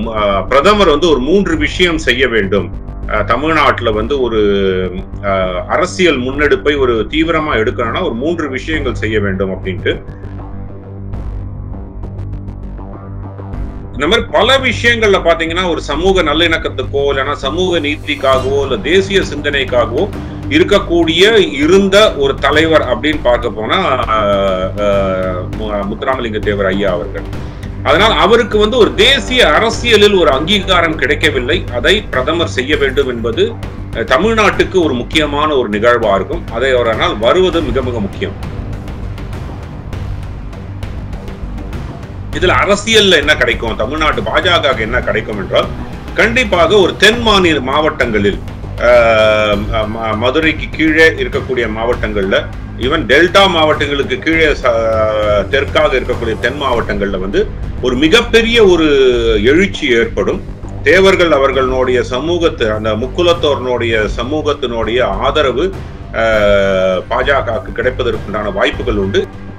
மு- ஆஹ் பிரதமர் வந்து ஒரு மூன்று விஷயம் செய்ய வேண்டும் ஆஹ் தமிழ்நாட்டுல வந்து ஒரு ஆஹ் அரசியல் முன்னெடுப்பை ஒரு தீவிரமா எடுக்கணும்னா ஒரு மூன்று விஷயங்கள் செய்ய வேண்டும் அப்படின்ட்டு இந்த மாதிரி பல விஷயங்கள்ல பாத்தீங்கன்னா ஒரு சமூக நல்லிணக்கத்துக்கோ இல்லைன்னா சமூக நீதிக்காகவோ இல்ல தேசிய சிந்தனைக்காகவோ இருக்கக்கூடிய இருந்த ஒரு தலைவர் அப்படின்னு பார்க்க போனா ஆஹ், ஆஹ், மு- முத்துராமலிங்க தேவர் ஐயா அவர்கள் அதனால் அவருக்கு வந்து ஒரு தேசிய அரசியலில் ஒரு அங்கீகாரம் கிடைக்கவில்லை அதை பிரதமர் செய்ய வேண்டும் என்பது அஹ், தமிழ்நாட்டுக்கு ஒரு முக்கியமான ஒரு நிகழ்வா இருக்கும் அதை அவரால் வருவது மிக மிக முக்கியம் இதுல அரசியல்ல என்ன கிடைக்கும் தமிழ்நாட்டு பாஜக என்ன கிடைக்கும் என்றால் கண்டிப்பாக ஒரு தென் மாநில மாவட்டங்களில் ஆஹ், ம- மதுரைக்கு கீழே இருக்கக்கூடிய மாவட்டங்கள்ல ஈவன் டெல்டா மாவட்டங்களுக்கு கீழே ச- தெற்காக இருக்கக்கூடிய தென் மாவட்டங்கள்ல வந்து ஒரு மிகப்பெரிய ஒரு எழுச்சி ஏற்படும் தேவர்கள் அவர்களுடைய சமூகத்து அந்த முக்குலத்தோரனுடைய சமூகத்தினுடைய ஆதரவு ஆஹ், பாஜகவுக்கு கிடைப்பதற்குண்டான வாய்ப்புகள் உண்டு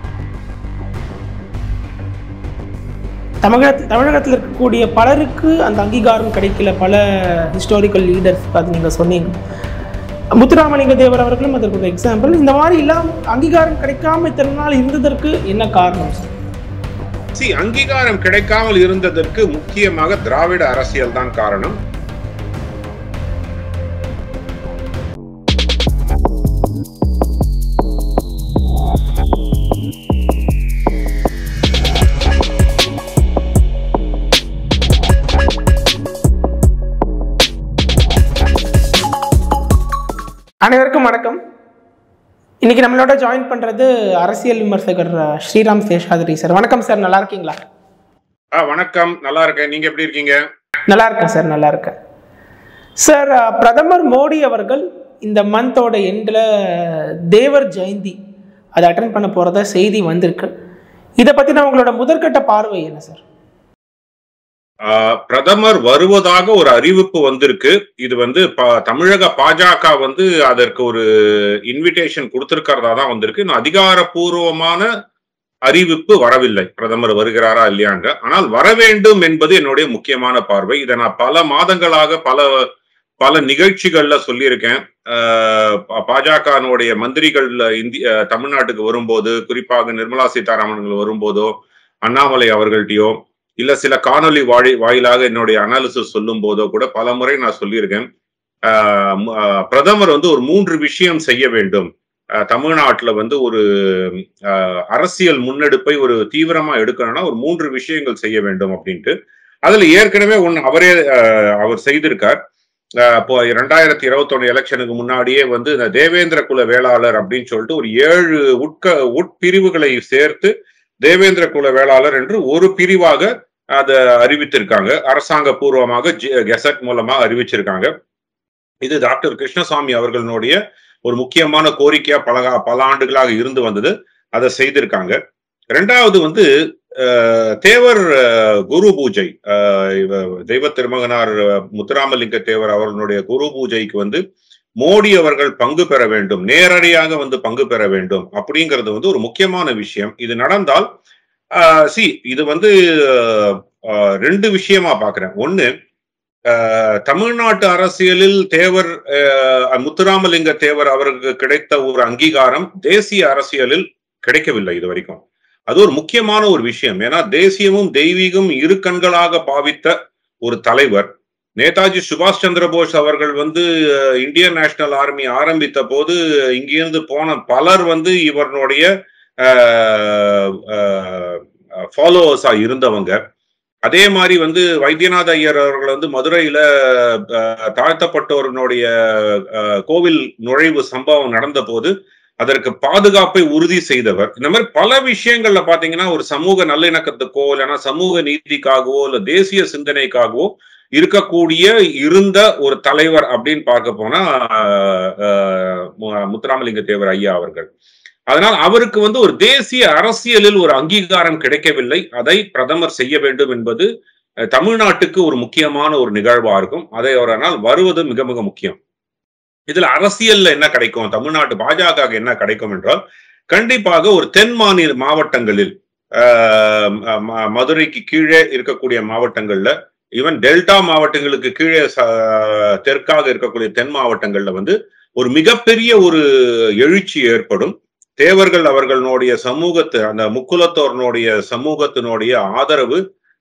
தமிழக தமிழகத்தில் இருக்கக்கூடிய பலருக்கு அந்த அங்கீகாரம் கிடைக்கல பல ஹிஸ்டாரிக்கல் லீடர்ஸ் அது நீங்கள் சொன்னீங்க முத்துராமலிங்க தேவர் அவர்களும் அதற்கு ஒரு எக்ஸாம்பிள் இந்த மாதிரி எல்லாம் அங்கீகாரம் கிடைக்காம இத்தனை நாள் இருந்ததற்கு என்ன காரணம் சார் சி அங்கீகாரம் கிடைக்காமல் இருந்ததற்கு முக்கியமாக திராவிட அரசியல் தான் காரணம் அனைவருக்கும் வணக்கம் இன்னைக்கு நம்மளோட ஜாயின் பண்றது அரசியல் விமர்சகர் அஹ், ஸ்ரீராம் சேஷாதிரி சார் வணக்கம் சார் நல்லா இருக்கீங்களா ஆ வணக்கம் நல்லா இருக்கேன் நீங்க எப்படி இருக்கீங்க நல்லா இருக்கேன் சார் நல்லா இருக்கேன் சார் அஹ், பிரதமர் மோடி அவர்கள் இந்த மந்தோட எண்டில் தேவர் ஜெயந்தி அதை அட்டன் பண்ண போகிறதா செய்தி வந்திருக்கு இதை பற்றின உங்களோட முதற்கட்ட பார்வை என்ன சார் ஆ, பிரதமர் வருவதாக ஒரு அறிவிப்பு வந்திருக்கு இது வந்து ப- தமிழக பாஜக வந்து அதற்கு ஒரு இன்விடேஷன் கொடுத்திருக்கிறதா தான் வந்திருக்கு இன்னும் அதிகாரப்பூர்வமான அறிவிப்பு வரவில்லை பிரதமர் வருகிறாரா இல்லையாங்க ஆனால் வர வேண்டும் என்பது என்னுடைய முக்கியமான பார்வை இதை நான் பல மாதங்களாக பல பல நிகழ்ச்சிகள்ல சொல்லியிருக்கேன் ஆஹ் பா- பாஜகனுடைய மந்திரிகள் இந்திய தமிழ்நாட்டுக்கு வரும்போது குறிப்பாக நிர்மலா சீதாராமன் வரும்போதோ அண்ணாமலை அவர்கள்ட்டயோ இல்ல சில காணொளி வாழி வாயிலாக என்னுடைய அனாலிசிஸ் சொல்லும் போதோ கூட பல முறை நான் சொல்லியிருக்கேன் ஆஹ் மு- ஆஹ் பிரதமர் வந்து ஒரு மூன்று விஷயம் செய்ய வேண்டும் ஆஹ் தமிழ்நாட்டுல வந்து ஒரு ஆஹ் அரசியல் முன்னெடுப்பை ஒரு தீவிரமா எடுக்கணும்னா ஒரு மூன்று விஷயங்கள் செய்ய வேண்டும் அப்படின்ட்டு அதுல ஏற்கனவே ஒன்னு அவரே ஆஹ் அவர் செய்திருக்கார் ஆஹ் இப்போ இரண்டாயிரத்தி இருபத்தொன்னு எலெக்ஷனுக்கு முன்னாடியே வந்து இந்த தேவேந்திர குல வேளாளர் அப்படின்னு சொல்லிட்டு ஒரு ஏழு உட்க உட்பிரிவுகளை சேர்த்து தேவேந்திர குல வேளாளர் என்று ஒரு பிரிவாக அதை அறிவித்திருக்காங்க அரசாங்க பூர்வமாக கெசட் மூலமா அறிவிச்சிருக்காங்க இது டாக்டர் கிருஷ்ணசாமி அவர்களுடைய ஒரு முக்கியமான கோரிக்கையா பல பல ஆண்டுகளாக இருந்து வந்தது அதை செய்திருக்காங்க ரெண்டாவது வந்து அஹ், தேவர் அஹ், குரு பூஜை அஹ், இவ- தெய்வ திருமகனார் அஹ், முத்துராமலிங்க தேவர் அவர்களுடைய குரு பூஜைக்கு வந்து மோடி அவர்கள் பங்கு பெற வேண்டும் நேரடியாக வந்து பங்கு பெற வேண்டும் அப்படிங்கிறது வந்து ஒரு முக்கியமான விஷயம் இது நடந்தால் சி இது வந்து அஹ், அஹ், ரெண்டு விஷயமா பாக்குறேன் ஒண்ணு அஹ், தமிழ்நாட்டு அரசியலில் தேவர் அஹ், முத்துராமலிங்க தேவர் அவருக்கு கிடைத்த ஒரு அங்கீகாரம் தேசிய அரசியலில் கிடைக்கவில்லை இது வரைக்கும் அது ஒரு முக்கியமான ஒரு விஷயம் ஏன்னா தேசியமும் தெய்வீகம் இரு கண்களாக பாவித்த ஒரு தலைவர் நேதாஜி சுபாஷ் சந்திர போஸ் அவர்கள் வந்து அஹ், இந்தியன் நேஷனல் ஆர்மி ஆரம்பித்த போது இங்கிருந்து போன பலர் வந்து இவருடைய ஃபாலோவர்ஸா இருந்தவங்க அதே மாதிரி வந்து வைத்தியநாத ஐயர் அவர்கள் வந்து மதுரையில அஹ், தாழ்த்தப்பட்டோருடைய அஹ், கோவில் நுழைவு சம்பவம் நடந்த போது அதற்கு பாதுகாப்பை உறுதி செய்தவர் இந்த மாதிரி பல விஷயங்கள்ல பாத்தீங்கன்னா ஒரு சமூக நல்லிணக்கத்துக்கோ இல்லைன்னா சமூக நீதிக்காகவோ இல்ல தேசிய சிந்தனைக்காகவோ இருக்கக்கூடிய இருந்த ஒரு தலைவர் அப்படின்னு பார்க்க போனா அஹ், அஹ், மு- முத்துராமலிங்க தேவர் ஐயா அவர்கள் அதனால் அவருக்கு வந்து ஒரு தேசிய அரசியலில் ஒரு அங்கீகாரம் கிடைக்கவில்லை அதை பிரதமர் செய்ய வேண்டும் என்பது அஹ், தமிழ்நாட்டுக்கு ஒரு முக்கியமான ஒரு நிகழ்வா இருக்கும் அதை அவரால் வருவது மிக மிக முக்கியம் இதுல அரசியல்ல என்ன கிடைக்கும் தமிழ்நாட்டு பாஜக என்ன கிடைக்கும் என்றால் கண்டிப்பாக ஒரு தென் மாநில மாவட்டங்களில் ஆஹ் ம- மதுரைக்கு கீழே இருக்கக்கூடிய மாவட்டங்கள்ல ஈவன் டெல்டா மாவட்டங்களுக்கு கீழே ச- தெற்காக இருக்கக்கூடிய தென் மாவட்டங்கள்ல வந்து ஒரு மிகப்பெரிய ஒரு எழுச்சி ஏற்படும் தேவர்கள் அவர்களுடைய சமூகத்து அந்த முக்குலத்தோரனுடைய சமூகத்தினுடைய ஆதரவு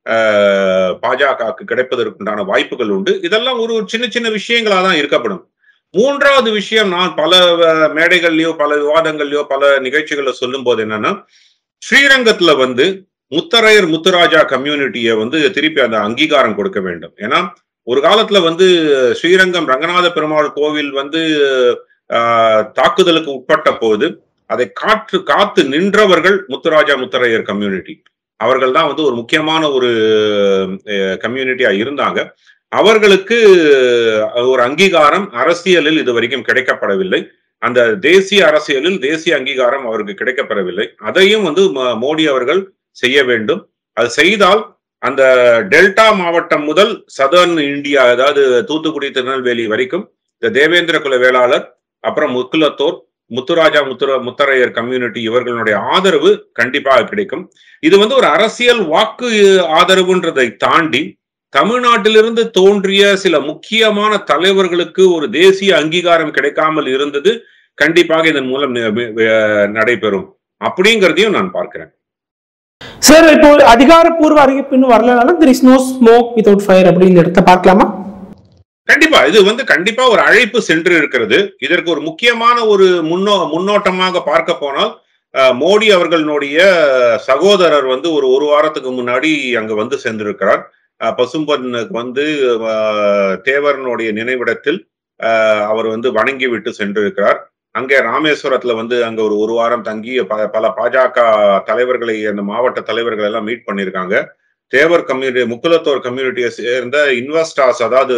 பாஜகவுக்கு கிடைப்பதற்குண்டான வாய்ப்புகள் உண்டு இதெல்லாம் ஒரு சின்ன சின்ன விஷயங்களா தான் இருக்கப்படும் மூன்றாவது விஷயம் நான் பல அஹ், மேடைகள்லயோ பல விவாதங்கள்லயோ பல நிகழ்ச்சிகள்ல சொல்லும் போது என்னன்னா ஸ்ரீரங்கத்துல வந்து முத்தரையர் முத்துராஜா கம்யூனிட்டியை வந்து திருப்பி அந்த அங்கீகாரம் கொடுக்க வேண்டும் ஏன்னா ஒரு காலத்துல வந்து ஸ்ரீரங்கம் ரங்கநாத பெருமாள் கோவில் வந்து ஆஹ், தாக்குதலுக்கு உட்பட்ட போது அதை காற்று காத்து நின்றவர்கள் முத்துராஜா முத்தரையர் கம்யூனிட்டி அவர்கள் தான் வந்து ஒரு முக்கியமான ஒரு கம்யூனிட்டியா இருந்தாங்க அவர்களுக்கு அஹ், ஒரு அங்கீகாரம் அரசியலில் இது வரைக்கும் கிடைக்கப்படவில்லை அந்த தேசிய அரசியலில் தேசிய அங்கீகாரம் அவருக்கு கிடைக்கப்பெறவில்லை அதையும் வந்து ம- மோடி அவர்கள் செய்ய வேண்டும் அது செய்தால் அந்த டெல்டா மாவட்டம் முதல் சதர்ன் இந்தியா அதாவது தூத்துக்குடி திருநெல்வேலி வரைக்கும் இந்த தேவேந்திர குல வேளாளர் அப்புறம் முக்குலத்தோர் முத்துராஜா முத்துர முத்தரையர் கம்யூனிட்டி இவர்களுடைய ஆதரவு கண்டிப்பாக கிடைக்கும் இது வந்து ஒரு அரசியல் வாக்கு ஆதரவுன்றதை தாண்டி தமிழ்நாட்டிலிருந்து தோன்றிய சில முக்கியமான தலைவர்களுக்கு ஒரு தேசிய அங்கீகாரம் கிடைக்காமல் இருந்தது கண்டிப்பாக இதன் மூலம் நி- வி- நடைபெறும் அப்படிங்கிறதையும் நான் பார்க்கிறேன் சார் இப்போ அதிகாரப்பூர்வ அறிவிப்பு இன்னும் வரலனாலும் there is no smoke without fire அப்படின்னு இடத்த பார்க்கலாமா கண்டிப்பா இது வந்து கண்டிப்பா ஒரு அழைப்பு சென்று இருக்கிறது இதற்கு ஒரு முக்கியமான ஒரு முன்னோ முன்னோட்டமாக பார்க்க போனால் அஹ், மோடி அவர்களுடைய சகோதரர் வந்து ஒரு ஒரு வாரத்துக்கு முன்னாடி அங்க வந்து சேர்ந்திருக்கிறார் அஹ், பசும்பொன்னுக்கு வந்து அஹ், தேவரனுடைய நினைவிடத்தில் அஹ், அவர் வந்து வணங்கி விட்டு சென்றிருக்கிறார் அங்கே ராமேஸ்வரத்துல வந்து அங்க ஒரு ஒரு வாரம் தங்கி ப- பல பாஜக தலைவர்களை அந்த மாவட்ட தலைவர்கள் எல்லாம் மீட் பண்ணியிருக்காங்க தேவர் கம்யூனிட்டி முக்குலத்தோர் கம்யூனிட்டியை சேர்ந்த இன்வெஸ்டர்ஸ் அதாவது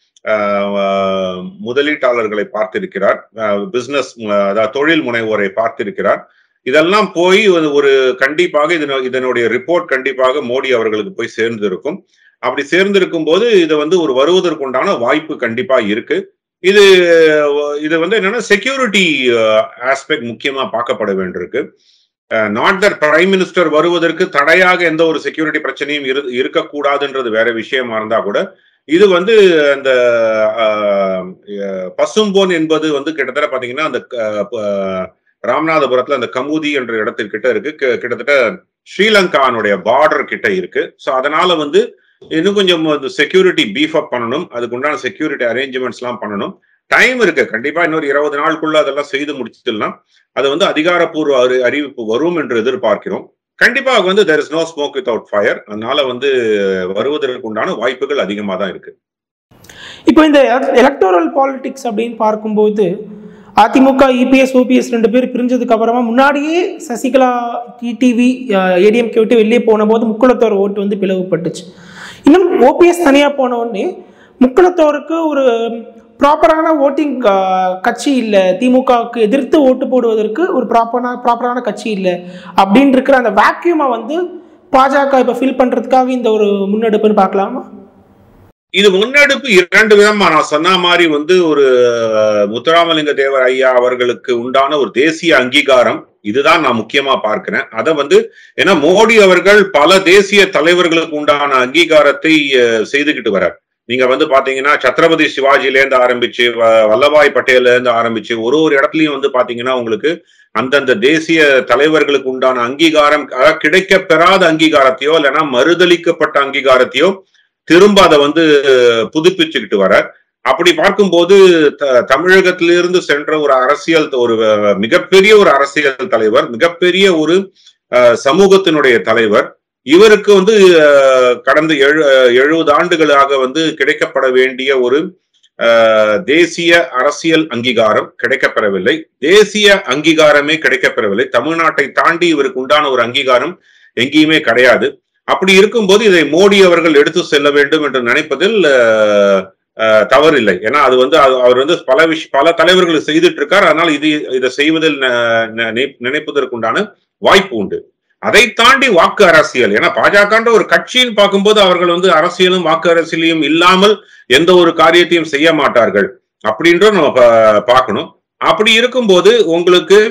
ஆஹ் முதலீட்டாளர்களை பார்த்திருக்கிறார் பிசினஸ் அதாவது தொழில் முனைவோரை பார்த்திருக்கிறார் இதெல்லாம் போய் ஒரு- ஒரு கண்டிப்பாக இதன- இதனுடைய ரிப்போர்ட் கண்டிப்பாக மோடி அவர்களுக்கு போய் சேர்ந்திருக்கும் அப்படி சேர்ந்திருக்கும் போது இது வந்து ஒரு வருவதற்குண்டான வாய்ப்பு கண்டிப்பா இருக்கு இது இது வந்து என்னன்னா செக்யூரிட்டி ஆஸ்பெக்ட் முக்கியமா பார்க்கப்பட வேண்டியிருக்கு நாட் தட் பிரைம் மினிஸ்டர் வருவதற்கு தடையாக எந்த ஒரு செக்யூரிட்டி பிரச்சனையும் இரு இருக்கக்கூடாதுன்றது வேற விஷயமா இருந்தா கூட இது வந்து அந்த ஆஹ், அஹ், பசும்பொன் என்பது வந்து கிட்டத்தட்ட பாத்தீங்கன்னா அந்த க- ப- ராமநாதபுரத்துல அந்த கமுதி என்ற இடத்திற்கிட்ட இருக்கு கி- கிட்டத்தட்ட ஸ்ரீலங்கானுடைய பார்டர் கிட்ட இருக்கு ஸோ அதனால வந்து இன்னும் கொஞ்சம் செக்யூரிட்டி பீஃப் அப் பண்ணணும் அதுக்கு உண்டான செக்யூரிட்டி அரேஞ்ச்மெண்ட்ஸ் எல்லாம் பண்ணணும் டைம் இருக்கு கண்டிப்பா இன்னொரு இருபது நாளுக்குள்ள அதெல்லாம் செய்து முடிச்சிடலாம் அது வந்து அதிகாரப்பூர்வ அறி- அறிவிப்பு வரும் என்று எதிர்பார்க்கிறோம் கண்டிப்பாக வந்து there is no smoke without fire அதனால வந்து வருவதற்கு உண்டான வாய்ப்புகள் அதிகமாக தான் இருக்கு இப்போ இந்த எலக்டோரல் பாலிடிக்ஸ் அப்படின்னு பார்க்கும்போது அதிமுக இபிஎஸ் ஓபிஎஸ் ரெண்டு பேர் பிரிஞ்சதுக்கு அப்புறமா முன்னாடியே சசிகலா டிடிவி ஏடிஎம்கே விட்டு வெளியே போன போது முக்குளத்தோர் ஓட்டு வந்து பிளவுபட்டுச்சு இன்னும் ஓபிஎஸ் தனியாக போன உடனே முக்குளத்தோருக்கு ஒரு ப்ராப்பரான ஓட்டிங் கட்சி இல்லை திமுகவுக்கு எதிர்த்து ஓட்டு போடுவதற்கு ஒரு ப்ராப்பரான ப்ராப்பரான கட்சி இல்லை அப்படின்னு இருக்கிற அந்த வேக்யூமை வந்து பாஜக இப்போ ஃபில் பண்ணுறதுக்காக இந்த ஒரு முன்னெடுப்புன்னு பார்க்கலாமா இது முன்னெடுப்பு இரண்டு விதமா நான் சொன்ன மாதிரி வந்து ஒரு அஹ், முத்துராமலிங்க தேவர் ஐயா அவர்களுக்கு உண்டான ஒரு தேசிய அங்கீகாரம் இதுதான் நான் முக்கியமா பார்க்கிறேன் அதை வந்து ஏன்னா மோடி அவர்கள் பல தேசிய தலைவர்களுக்கு உண்டான அங்கீகாரத்தை அஹ், செய்துகிட்டு வரார் நீங்க வந்து பாத்தீங்கன்னா சத்ரபதி சிவாஜில இருந்து ஆரம்பிச்சு வ- வல்லபாய் பட்டேல்ல இருந்து ஆரம்பிச்சு ஒரு ஒரு இடத்துலயும் வந்து பாத்தீங்கன்னா உங்களுக்கு அந்தந்த தேசிய தலைவர்களுக்கு உண்டான அங்கீகாரம் அதாவது கிடைக்க பெறாத அங்கீகாரத்தையோ இல்லைன்னா மறுதளிக்கப்பட்ட அங்கீகாரத்தையோ திரும்ப அதை வந்து புதுப்பிச்சுக்கிட்டு வர அப்படி பார்க்கும்போது த- தமிழகத்திலிருந்து சென்ற ஒரு அரசியல் த- ஒரு அஹ், மிகப்பெரிய ஒரு அரசியல் தலைவர் மிகப்பெரிய ஒரு அஹ், சமூகத்தினுடைய தலைவர் இவருக்கு வந்து அஹ், கடந்த எழு எழுபது ஆண்டுகளாக வந்து கிடைக்கப்பட வேண்டிய ஒரு அஹ், தேசிய அரசியல் அங்கீகாரம் கிடைக்கப்பெறவில்லை தேசிய அங்கீகாரமே கிடைக்கப்பெறவில்லை தமிழ்நாட்டை தாண்டி இவருக்கு உண்டான ஒரு அங்கீகாரம் எங்கேயுமே கிடையாது அப்படி இருக்கும்போது இதை மோடி அவர்கள் எடுத்து செல்ல வேண்டும் என்று நினைப்பதில் அஹ், அஹ், தவறில்லை ஏன்னா அது வந்து அது- அவர் வந்து பல விஷ பல தலைவர்கள் செய்துட்டு இருக்கார் அதனால் இது இதை செய்வதில் ந- ந- நினை- நினைப்பதற்குண்டான வாய்ப்பு உண்டு அதை தாண்டி வாக்கு அரசியல் ஏன்னா பாஜகன்ற ஒரு கட்சின்னு பார்க்கும்போது அவர்கள் வந்து அரசியலும் வாக்கு அரசியலையும் இல்லாமல் எந்த ஒரு காரியத்தையும் செய்ய மாட்டார்கள் அப்படின்ற நம்ம பா- பார்க்கணும் அப்படி இருக்கும்போது உங்களுக்கு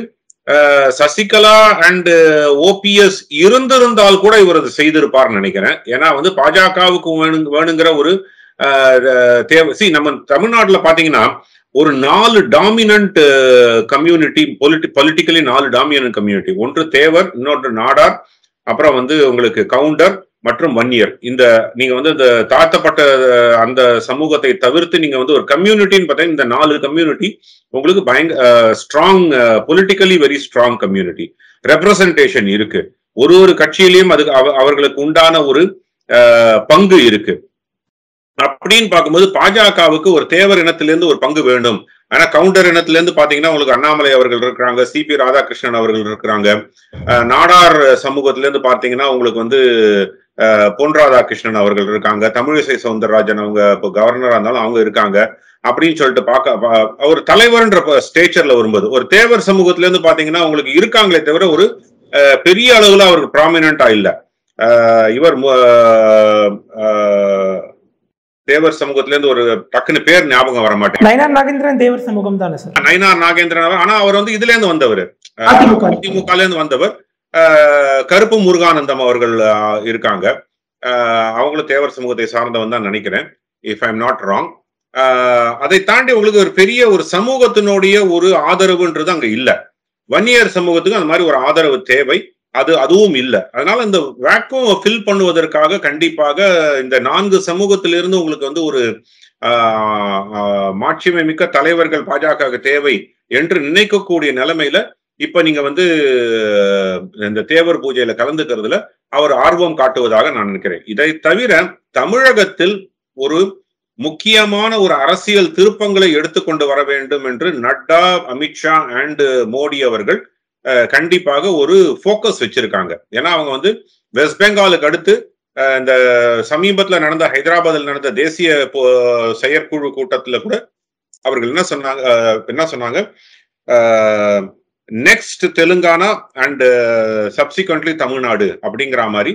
அஹ், சசிகலா அண்ட் ஓபிஎஸ் இருந்திருந்தால் கூட இவர் அதை செய்திருப்பார்னு நினைக்கிறேன் ஏன்னா வந்து பாஜகவுக்கு வேணு வேணுங்கிற ஒரு அஹ், தேவை சி நம்ம தமிழ்நாட்டுல பாத்தீங்கன்னா ஒரு நாலு டாமினன்ட் கம்யூனிட்டி பொலிட்டி பொலிட்டிக்கலி நாலு டாமினன்ட் கம்யூனிட்டி ஒன்று தேவர் இன்னொன்று நாடார் அப்புறம் வந்து உங்களுக்கு கவுண்டர் மற்றும் வன்னியர் இந்த நீங்க வந்து இந்த தாழ்த்தப்பட்ட அஹ், அந்த சமூகத்தை தவிர்த்து நீங்க வந்து ஒரு கம்யூனிட்டின்னு பார்த்தீங்கன்னா இந்த நாலு கம்யூனிட்டி உங்களுக்கு பயங்க strong politically very strong community representation இருக்கு ஒரு ஒரு கட்சியிலையும் அதுக்கு அவ- அவர்களுக்கு உண்டான ஒரு அஹ், பங்கு இருக்கு அப்படின்னு பார்க்கும்போது பாஜகவுக்கு ஒரு தேவர் இனத்திலிருந்து ஒரு பங்கு வேண்டும் ஆனா கவுண்டர் இனத்திலிருந்து பாத்தீங்கன்னா உங்களுக்கு அண்ணாமலை அவர்கள் இருக்கிறாங்க சிபி ராதாகிருஷ்ணன் அவர்கள் இருக்கிறாங்க அஹ், நாடார் சமூகத்திலிருந்து பாத்தீங்கன்னா உங்களுக்கு வந்து அஹ், பொன் ராதாகிருஷ்ணன் அவர்கள் இருக்காங்க தமிழிசை சவுந்தரராஜன் அவங்க இப்போ கவர்னரா இருந்தாலும் அவங்க இருக்காங்க அப்படின்னு சொல்லிட்டு பார்க்க பா- ஒரு தலைவர்ன்ற ஸ்டேச்சர்ல வரும்போது ஒரு தேவர் சமூகத்துல இருந்து பாத்தீங்கன்னா உங்களுக்கு இருக்காங்களே தவிர ஒரு அஹ், பெரிய அளவுல அவருக்கு ப்ராமினண்டா இல்ல அஹ், இவர் மு- அஹ், தேவர் சமூகத்துல இருந்து ஒரு டக்குன்னு பேர் ஞாபகம் வர மாட்டேன் நயனார் நாகேந்திரன் தேவர் சமூகம் தானே சார் நயினார் நாகேந்திரன் அவர். ஆனா அவர் வந்து இதுல இருந்து வந்தவர் அதிமுக. அதிமுகல இருந்து வந்தவர் அஹ், கருப்பு முருகானந்தம் அவர்கள் அஹ், இருக்காங்க அஹ், அவங்களும் தேவர் சமூகத்தை சார்ந்தவன் தான் நினைக்கிறேன் இஃப் ஐம் நாட் ராங் அதை தாண்டி உங்களுக்கு ஒரு பெரிய ஒரு சமூகத்தினுடைய ஒரு ஆதரவுன்றது அங்க இல்ல வன்னியர் சமூகத்துக்கு அந்த மாதிரி ஒரு ஆதரவு தேவை அது அதுவும் இல்லை அதனால இந்த வேக்கும் ஃபில் பண்ணுவதற்காக கண்டிப்பாக இந்த நான்கு சமூகத்திலிருந்து உங்களுக்கு வந்து ஒரு ஆஹ், ஆஹ், மாட்சிமை மிக்க தலைவர்கள் பாஜக தேவை என்று நினைக்கக்கூடிய நிலைமையில இப்ப நீங்க வந்து இந்த தேவர் பூஜையில கலந்துக்கிறதுல அவர் ஆர்வம் காட்டுவதாக நான் நினைக்கிறேன் இதை தவிர தமிழகத்தில் ஒரு முக்கியமான ஒரு அரசியல் திருப்பங்களை எடுத்துக்கொண்டு வர வேண்டும் என்று நட்டா அமித்ஷா அண்ட் மோடி அவர்கள் அஹ், கண்டிப்பாக ஒரு ஃபோக்கஸ் வச்சிருக்காங்க ஏன்னா அவங்க வந்து வெஸ்ட் பெங்காலுக்கு அடுத்து அஹ், இந்த சமீபத்துல நடந்த ஹைதராபாத்தில் நடந்த தேசிய போ- செயற்குழு கூட்டத்துல கூட அவர்கள் என்ன சொன்னாங்க அஹ், என்ன சொன்னாங்க next Telangana and subsequently Tamil Nadu அப்படிங்கிற மாதிரி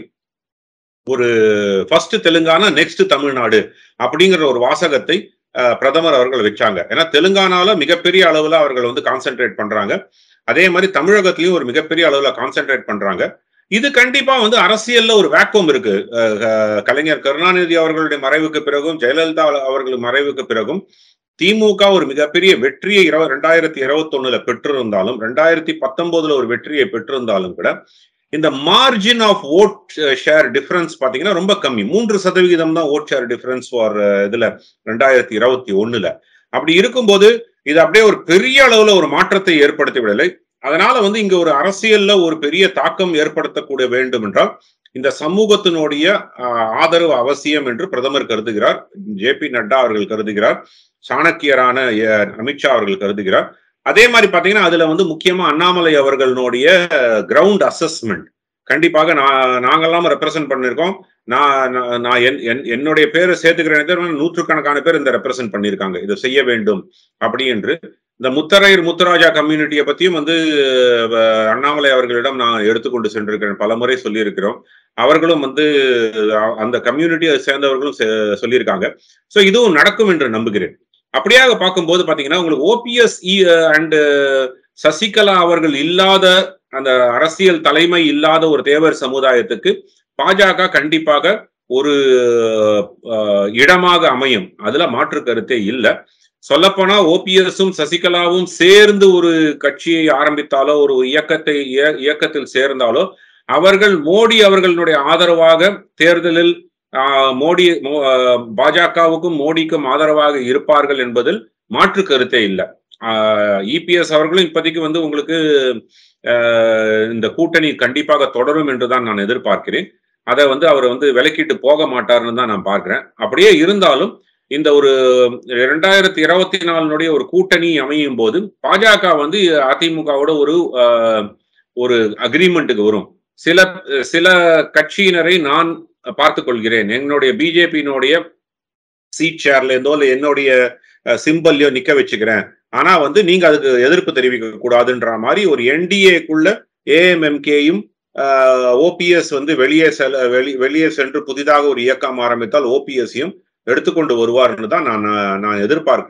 ஒரு ஃபர்ஸ்ட் தெலுங்கானா நெக்ஸ்ட் தமிழ்நாடு அப்படிங்கிற ஒரு வாசகத்தை அஹ், பிரதமர் அவர்கள் வச்சாங்க ஏன்னா தெலுங்கானால மிகப்பெரிய அளவுல அவர்கள் வந்து கான்சென்ட்ரேட் பண்றாங்க அதே மாதிரி தமிழகத்திலயும் ஒரு மிகப்பெரிய அளவுல கான்சென்ட்ரேட் பண்றாங்க இது கண்டிப்பா வந்து அரசியல்ல ஒரு வேக்கம் இருக்கு அஹ், அஹ், கலைஞர் கருணாநிதி அவர்களுடைய மறைவுக்கு பிறகும் ஜெயலலிதா அவர்கள் மறைவுக்கு பிறகும் திமுக ஒரு மிகப்பெரிய வெற்றியை இரவு ரெண்டாயிரத்தி இருபத்தி ஒண்ணுல பெற்றிருந்தாலும் ரெண்டாயிரத்தி பத்தொன்பதுல ஒரு வெற்றியை பெற்றிருந்தாலும் கூட இந்த margin of vote share difference பாத்தீங்கன்னா ரொம்ப கம்மி மூன்று சதவிகிதம் தான் ஓட் ஷேர் டிஃபரன்ஸ் ஃபார் இதுல ரெண்டாயிரத்தி இருபத்தி ஒண்ணுல அப்படி இருக்கும்போது இது அப்படியே ஒரு பெரிய அளவுல ஒரு மாற்றத்தை ஏற்படுத்தி விடலை அதனால வந்து இங்க ஒரு அரசியல்ல ஒரு பெரிய தாக்கம் ஏற்படுத்தக்கூடிய வேண்டும் என்றால் இந்த சமூகத்தினுடைய ஆஹ், ஆதரவு அவசியம் என்று பிரதமர் கருதுகிறார் ஜே பி நட்டா அவர்கள் கருதுகிறார் சாணக்கியரான அஹ், அமித்ஷா அவர்கள் கருதுகிறார் அதே மாதிரி பாத்தீங்கன்னா அதுல வந்து முக்கியமா அண்ணாமலை அவர்களுடைய கிரவுண்ட் அசஸ்மெண்ட் கண்டிப்பாக நான் நாங்கெல்லாம் ரெப்ரசென்ட் பண்ணிருக்கோம் நான் நான் நான் என் என்- என்னுடைய பேரை சேர்த்துக்கிறேன் தவிர நூற்றுக்கணக்கான பேர் இந்த ரெப்ரசென்ட் பண்ணியிருக்காங்க இதை செய்ய வேண்டும் அப்படி என்று இந்த முத்தரையர் முத்துராஜா கம்யூனிட்டியை பத்தியும் வந்து அஹ், அண்ணாமலை அவர்களிடம் நான் எடுத்துக்கொண்டு சென்றிருக்கிறேன் பலமுறை சொல்லியிருக்கிறோம் அவர்களும் வந்து அஹ், அந்த கம்யூனிட்டியை சேர்ந்தவர்களும் செ- சொல்லியிருக்காங்க ஸோ இதுவும் நடக்கும் என்று நம்புகிறேன் அப்படியாக பார்க்கும்போது பாத்தீங்கன்னா உங்களுக்கு ஓபிஎஸ் அண்ட் சசிகலா அவர்கள் இல்லாத அந்த அரசியல் தலைமை இல்லாத ஒரு தேவர் சமுதாயத்துக்கு பாஜக கண்டிப்பாக ஒரு அஹ், இடமாக அமையும் அதுல மாற்று கருத்தே இல்லை சொல்லப்போனா ஓபிஎஸும் சசிகலாவும் சேர்ந்து ஒரு கட்சியை ஆரம்பித்தாலோ ஒரு இயக்கத்தை இய- இயக்கத்தில் சேர்ந்தாலோ அவர்கள் மோடி அவர்களுடைய ஆதரவாக தேர்தலில் ஆஹ், மோடி மோ- ஆஹ், பாஜகவுக்கும் மோடிக்கும் ஆதரவாக இருப்பார்கள் என்பதில் மாற்று கருத்தே இல்லை இபிஎஸ் அவர்களும் இப்போதைக்கு வந்து உங்களுக்கு ஆஹ், இந்த கூட்டணி கண்டிப்பாக தொடரும் என்றுதான் நான் எதிர்பார்க்கிறேன் அதை வந்து அவர் வந்து விலக்கிட்டு போக மாட்டார்னு தான் நான் பார்க்கிறேன் அப்படியே இருந்தாலும் இந்த ஒரு இரண்டாயிரத்தி இருபத்தி நாலுனுடைய ஒரு கூட்டணி அமையும் போது பாஜக வந்து அதிமுகவோட ஒரு ஆஹ், ஒரு அக்ரிமெண்ட்டுக்கு வரும் சில சில கட்சியினரை நான் பார்த்துக் கொள்கிறேன் என்னுடைய பிஜேபியினுடைய சீட் ஷேர்ல இருந்தோ இல்லை என்னுடைய சிம்பல்லையோ நிக்க வச்சுக்கிறேன் ஆனா வந்து நீங்க அதுக்கு எதிர்ப்பு தெரிவிக்க கூடாதுன்ற மாதிரி ஒரு என்டிஏக்குள்ள ஏஎம்எம்கேயும் ஓபிஎஸ் வந்து வெளியே செல வெளி வெளியே சென்று புதிதாக ஒரு இயக்கம் ஆரம்பித்தால் ஓபிஎஸ்ஸையும் எடுத்துக்கொண்டு வருவார்னு தான் நான் நான் எதிர்பார்க்கிறேன்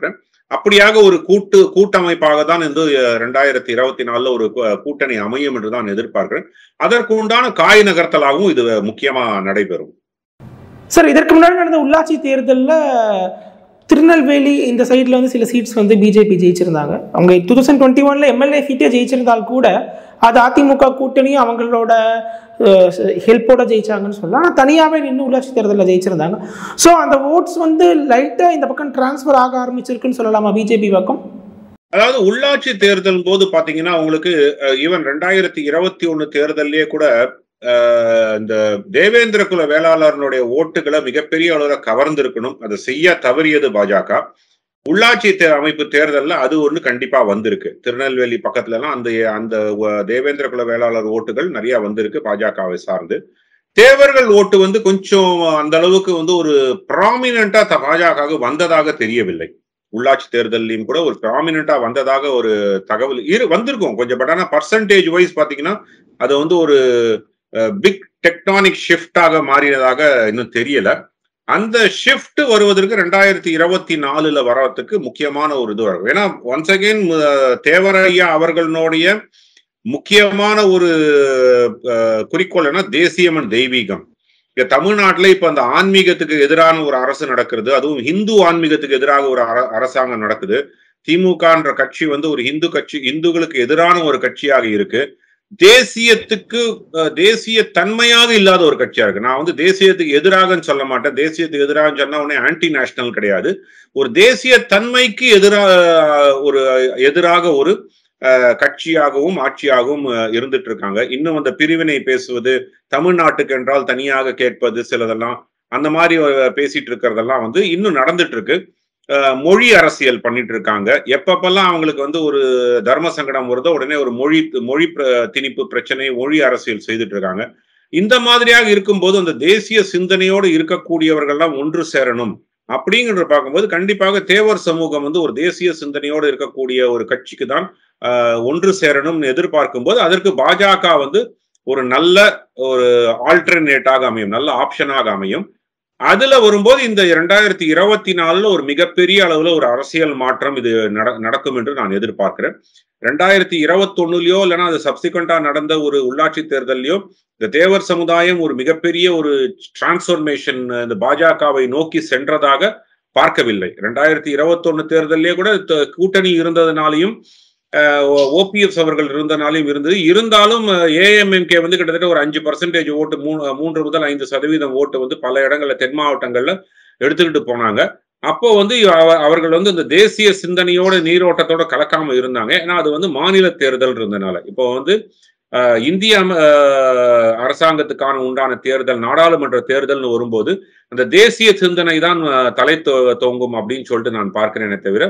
அப்படியாக ஒரு கூட்டு கூட்டமைப்பாக தான் இந்த ரெண்டாயிரத்தி இருபத்தி நாலுல ஒரு கூ- கூட்டணி அமையும் என்று தான் எதிர்பார்க்கிறேன் அதற்கு உண்டான காய் நகர்த்தலாகவும் இது முக்கியமா நடைபெறும் சார் இதற்கு முன்னாடி நடந்த உள்ளாட்சி தேர்தலில் திருநெல்வேலி இந்த சைடில் வந்து சில சீட்ஸ் வந்து பிஜேபி ஜெயிச்சிருந்தாங்க அவங்க டூ தௌசண்ட் டுவெண்ட்டி ஒனில் எம்எல்ஏ சீட்டே ஜெயிச்சிருந்தால் கூட அது அதிமுக கூட்டணியும் அவங்களோட ஹெல்ப்போட ஜெயிச்சாங்கன்னு சொல்லலாம் ஆனால் தனியாகவே நின்று உள்ளாட்சி தேர்தலில் ஜெயிச்சிருந்தாங்க ஸோ அந்த ஓட்ஸ் வந்து லைட்டாக இந்த பக்கம் டிரான்ஸ்ஃபர் ஆக ஆரம்பிச்சிருக்குன்னு சொல்லலாமா பிஜேபி பக்கம் அதாவது உள்ளாட்சி தேர்தல் போது பாத்தீங்கன்னா உங்களுக்கு ஈவன் ரெண்டாயிரத்தி இருபத்தி ஒண்ணு தேர்தல்லே கூட அஹ், இந்த தேவேந்திர குல வேளாளர்களுடைய ஓட்டுகளை மிகப்பெரிய அளவுல கவர்ந்திருக்கணும் அதை செய்ய தவறியது பாஜக உள்ளாட்சி தே- அமைப்பு தேர்தல்ல அது ஒண்ணு கண்டிப்பா வந்திருக்கு திருநெல்வேலி பக்கத்துல எல்லாம் அந்த அந்த வ- தேவேந்திர குல வேளாளர் ஓட்டுகள் நிறைய வந்திருக்கு பாஜகவை சார்ந்து தேவர்கள் ஓட்டு வந்து கொஞ்சம் அந்த அளவுக்கு வந்து ஒரு ப்ராமினண்டா பாஜக வந்ததாக தெரியவில்லை உள்ளாட்சி தேர்தலையும் கூட ஒரு ப்ராமினண்டா வந்ததாக ஒரு தகவல் இரு வந்திருக்கும் கொஞ்சம் பட் ஆனா பர்சன்டேஜ் வைஸ் பாத்தீங்கன்னா அது வந்து ஒரு பிக் டெக்டானிக் ஷிஃப்டாக மாறினதாக இன்னும் தெரியல அந்த ஷிஃப்ட் வருவதற்கு ரெண்டாயிரத்தி இருபத்தி நாலுல வரதுக்கு முக்கியமான ஒரு இது வரும் ஏன்னா ஒன்ஸ் அகெயின் தேவரையா அவர்களுடைய முக்கியமான ஒரு அஹ், குறிக்கோள் என்ன தேசியம் and தெய்வீகம் இங்க தமிழ்நாட்டுல இப்ப அந்த ஆன்மீகத்துக்கு எதிரான ஒரு அரசு நடக்கிறது அதுவும் இந்து ஆன்மீகத்துக்கு எதிராக ஒரு அர- அரசாங்கம் நடக்குது திமுகன்ற கட்சி வந்து ஒரு இந்து கட்சி இந்துக்களுக்கு எதிரான ஒரு கட்சியாக இருக்கு தேசியத்துக்கு அஹ், தேசிய தன்மையாக இல்லாத ஒரு கட்சியா இருக்கு நான் வந்து தேசியத்துக்கு எதிராகன்னு சொல்ல மாட்டேன் தேசியத்துக்கு எதிராக சொன்னா உடனே ஆன்டி நேஷனல் கிடையாது ஒரு தேசிய தன்மைக்கு எதிராக ஒரு எதிராக ஒரு அஹ், கட்சியாகவும் ஆட்சியாகவும் அஹ், இருந்துட்டு இருக்காங்க இன்னும் அந்த பிரிவினை பேசுவது தமிழ்நாட்டுக்கு என்றால் தனியாக கேட்பது சிலதெல்லாம் அந்த மாதிரி அஹ், பேசிட்டு இருக்கிறதெல்லாம் வந்து இன்னும் நடந்துட்டு இருக்கு அஹ், மொழி அரசியல் பண்ணிட்டு இருக்காங்க எப்பப்பெல்லாம் அவங்களுக்கு வந்து ஒரு தர்ம சங்கடம் வருதோ உடனே ஒரு மொழி மொழி பிர- திணிப்பு பிரச்சனை மொழி அரசியல் செய்துட்டு இருக்காங்க இந்த மாதிரியாக இருக்கும்போது அந்த தேசிய சிந்தனையோடு இருக்கக்கூடியவர்கள்லாம் ஒன்று சேரணும் அப்படிங்கிற பார்க்கும்போது கண்டிப்பாக தேவர் சமூகம் வந்து ஒரு தேசிய சிந்தனையோடு இருக்கக்கூடிய ஒரு கட்சிக்கு தான் ஆஹ், ஒன்று சேரணும்னு எதிர்பார்க்கும் போது அதற்கு பாஜக வந்து ஒரு நல்ல ஒரு ஆல்டர்னேட்டாக அமையும் நல்ல ஆப்ஷனாக அமையும் அதுல வரும்போது இந்த இரண்டாயிரத்தி இருபத்தி நாலுல ஒரு மிகப்பெரிய அளவுல ஒரு அரசியல் மாற்றம் இது நட- நடக்கும் என்று நான் எதிர்பார்க்கிறேன் ரெண்டாயிரத்தி இருபத்தொன்னுலயோ இல்லைன்னா அது சப்சிக்வெண்டா நடந்த ஒரு உள்ளாட்சி தேர்தலையோ இந்த தேவர் சமுதாயம் ஒரு மிகப்பெரிய ஒரு டிரான்ஸ்ஃபர்மேஷன் இந்த பாஜகவை நோக்கி சென்றதாக பார்க்கவில்லை ரெண்டாயிரத்தி இருபத்தொன்னு தேர்தலே கூட த- கூட்டணி இருந்ததுனாலையும் ஓபிஎஸ் அவர்கள் இருந்தனாலையும் இருந்தது இருந்தாலும் ஏஎம்எம்கே வந்து கிட்டத்தட்ட ஒரு அஞ்சு பர்சன்டேஜ் ஓட்டு மூணு மூன்று முதல் ஐந்து சதவீதம் ஓட்டு வந்து பல இடங்கள்ல தென் மாவட்டங்கள்ல எடுத்துக்கிட்டு போனாங்க அப்போ வந்து அவ- அவர்கள் வந்து இந்த தேசிய சிந்தனையோட நீரோட்டத்தோட கலக்காம இருந்தாங்க ஏன்னா அது வந்து மாநில தேர்தல் இருந்தனால இப்போ வந்து அஹ், இந்திய அம- அஹ், அரசாங்கத்துக்கான உண்டான தேர்தல் நாடாளுமன்ற தேர்தல்னு வரும்போது அந்த தேசிய சிந்தனை தான் அஹ், தலை தோ- தோங்கும் அப்படின்னு சொல்லிட்டு நான் பார்க்கிறேனே தவிர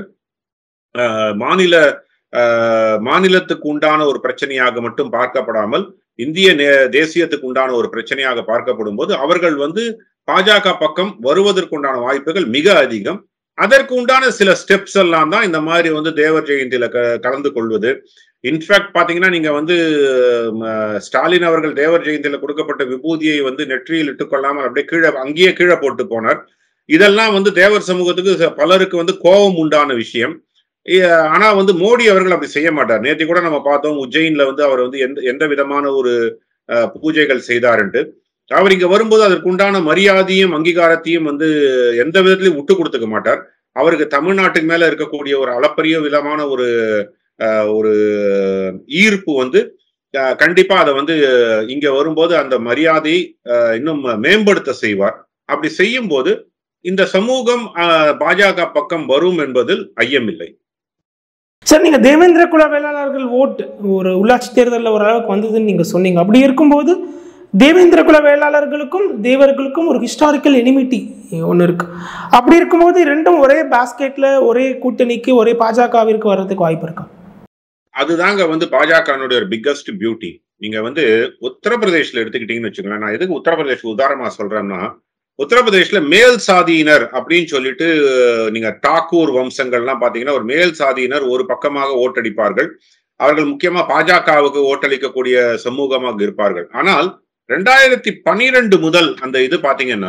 அஹ், மாநில அஹ், மாநிலத்துக்கு உண்டான ஒரு பிரச்சனையாக மட்டும் பார்க்கப்படாமல் இந்திய நே- தேசியத்துக்கு உண்டான ஒரு பிரச்சனையாக பார்க்கப்படும் போது அவர்கள் வந்து பாஜக பக்கம் வருவதற்குண்டான வாய்ப்புகள் மிக அதிகம் அதற்கு உண்டான சில ஸ்டெப்ஸ் எல்லாம் தான் இந்த மாதிரி வந்து தேவர் ஜெயந்தியில க- கலந்து கொள்வது இன்ஃபேக்ட் பாத்தீங்கன்னா நீங்க வந்து ம, ஸ்டாலின் அவர்கள் தேவர் ஜெயந்தியில கொடுக்கப்பட்ட விபூதியை வந்து நெற்றியில் இட்டுக்கொள்ளாமல் அப்படியே கீழே அங்கேயே கீழே போட்டு போனார் இதெல்லாம் வந்து தேவர் சமூகத்துக்கு ச- பலருக்கு வந்து கோபம் உண்டான விஷயம் இ- ஆனா வந்து மோடி அவர்கள் அப்படி செய்ய மாட்டார் நேற்று கூட நம்ம பார்த்தோம் உஜ்ஜயின்ல வந்து அவர் வந்து எந்த எந்த விதமான ஒரு அஹ், பூஜைகள் செய்தாருன்ட்டு அவர் இங்க வரும்போது அதற்கு உண்டான மரியாதையும் அங்கீகாரத்தையும் வந்து எந்த விதத்திலையும் விட்டு கொடுத்துக்க மாட்டார் அவருக்கு தமிழ்நாட்டுக்கு மேல இருக்கக்கூடிய ஒரு அளப்பரிய விதமான ஒரு அஹ், ஒரு ஈர்ப்பு வந்து அஹ், கண்டிப்பா அதை வந்து இங்க வரும்போது அந்த மரியாதையை அஹ், இன்னும் மேம்படுத்த செய்வார் அப்படி செய்யும் போது இந்த சமூகம் அஹ், பாஜக பக்கம் வரும் என்பதில் ஐயமில்லை சார் நீங்கள் தேவேந்திர குல வேளாளர்கள் ஓட்டு ஒரு உள்ளாட்சி தேர்தலில் ஓரளவுக்கு வந்ததுன்னு நீங்கள் சொன்னீங்க அப்படி இருக்கும்போது தேவேந்திர குல வேளாளர்களுக்கும் தேவர்களுக்கும் ஒரு ஹிஸ்டாரிக்கல் எனிமிட்டி ஒன்று இருக்கு அப்படி இருக்கும்போது ரெண்டும் ஒரே பாஸ்கெட்டில் ஒரே கூட்டணிக்கு ஒரே பாஜகவிற்கு வர்றதுக்கு வாய்ப்பு இருக்கா அதுதாங்க வந்து பாஜகனுடைய ஒரு பிக்கஸ்ட் பியூட்டி நீங்க வந்து உத்தரப்பிரதேஷ்ல எடுத்துக்கிட்டீங்கன்னு வச்சுக்கோங்களேன் நான் எதுக்கு உத்தரப்பிரதேஷ் உதாரணமா சொல்றேன்னா உத்தரப்பிரதேஷ்ல மேல் சாதியினர் அப்படின்னு சொல்லிட்டு நீங்க டாக்கூர் வம்சங்கள்லாம் பாத்தீங்கன்னா ஒரு மேல் சாதியினர் ஒரு பக்கமாக ஓட்டடிப்பார்கள் அவர்கள் முக்கியமா பாஜகவுக்கு ஓட்டளிக்கக்கூடிய சமூகமாக இருப்பார்கள் ஆனால் ரெண்டாயிரத்தி பனிரெண்டு முதல் அந்த இது பாத்தீங்கன்னா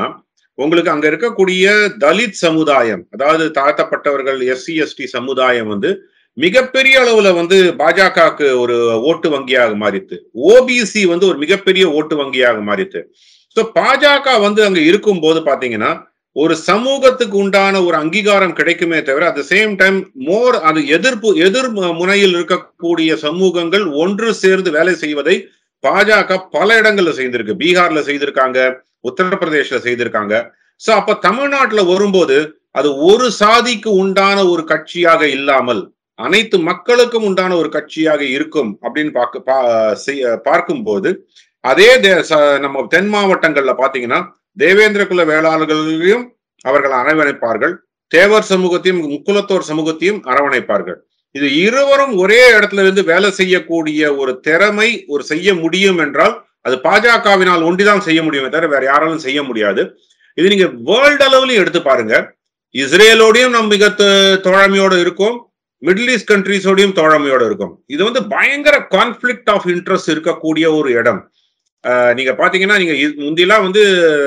உங்களுக்கு அங்க இருக்கக்கூடிய தலித் சமுதாயம் அதாவது தாழ்த்தப்பட்டவர்கள் எஸ்சி எஸ்டி சமுதாயம் வந்து மிகப்பெரிய அளவுல வந்து பாஜகவுக்கு ஒரு ஓட்டு வங்கியாக மாறித்து ஓபிசி வந்து ஒரு மிகப்பெரிய ஓட்டு வங்கியாக மாறித்து ஸோ பாஜக வந்து அங்க இருக்கும் போது பாத்தீங்கன்னா ஒரு சமூகத்துக்கு உண்டான ஒரு அங்கீகாரம் கிடைக்குமே தவிர அட் சேம் டைம் மோர் அது எதிர்ப்பு எதிர் முனையில் இருக்கக்கூடிய சமூகங்கள் ஒன்று சேர்ந்து வேலை செய்வதை பாஜக பல இடங்கள்ல செய்திருக்கு பீகார்ல செய்திருக்காங்க உத்தரப்பிரதேஷ்ல செய்திருக்காங்க சோ அப்ப தமிழ்நாட்டுல வரும்போது அது ஒரு சாதிக்கு உண்டான ஒரு கட்சியாக இல்லாமல் அனைத்து மக்களுக்கும் உண்டான ஒரு கட்சியாக இருக்கும் அப்படின்னு பார்க்க பார்க்கும்போது அதே நம்ம தென் மாவட்டங்கள்ல பாத்தீங்கன்னா தேவேந்திர குல வேளாளர்களையும் அவர்கள் அரவணைப்பார்கள் தேவர் சமூகத்தையும் முக்குலத்தோர் சமூகத்தையும் அரவணைப்பார்கள் இது இருவரும் ஒரே இடத்துல இருந்து வேலை செய்யக்கூடிய ஒரு திறமை ஒரு செய்ய முடியும் என்றால் அது பாஜகவினால் ஒண்டிதான் செய்ய முடியுமே தவிர வேற யாராலும் செய்ய முடியாது இது நீங்க வேர்ல்டு அளவுலயும் எடுத்து பாருங்க இஸ்ரேலோடையும் நம்ம மிக தோழமையோட இருக்கோம் மிடில் ஈஸ்ட் கண்ட்ரிஸோடையும் தோழமையோட இருக்கும் இது வந்து பயங்கர கான்ஃபிளிக்ட் ஆஃப் இன்ட்ரெஸ்ட் இருக்கக்கூடிய ஒரு இடம் நீங்க பாத்தீங்கன்னா நீங்க முந்திலாம் வந்து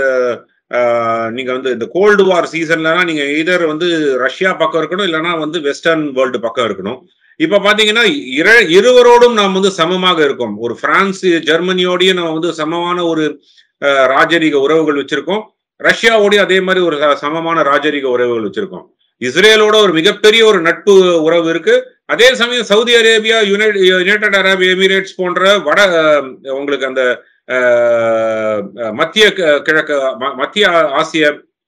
நீங்க வந்து இந்த கோல்டு வார் சீசன்லனா நீங்க எதர் வந்து ரஷ்யா பக்கம் இருக்கணும் இல்லைன்னா வந்து வெஸ்டர்ன் வேர்ல்டு பக்கம் இருக்கணும் இப்ப பாத்தீங்கன்னா இர இருவரோடும் நாம் வந்து சமமாக இருக்கோம் ஒரு பிரான்ஸ் ஜெர்மனியோடய நம்ம வந்து சமமான ஒரு ராஜரீக உறவுகள் வச்சிருக்கோம் ரஷ்யாவோடய அதே மாதிரி ஒரு சமமான ராஜரீக உறவுகள் வச்சிருக்கோம் இஸ்ரேலோட ஒரு மிகப்பெரிய ஒரு நட்பு உறவு இருக்கு அதே சமயம் Saudi Arabia unite united Arab Emirates போன்ற வட உங்களுக்கு அந்த மத்திய கிழக்கு மத்திய ஆசிய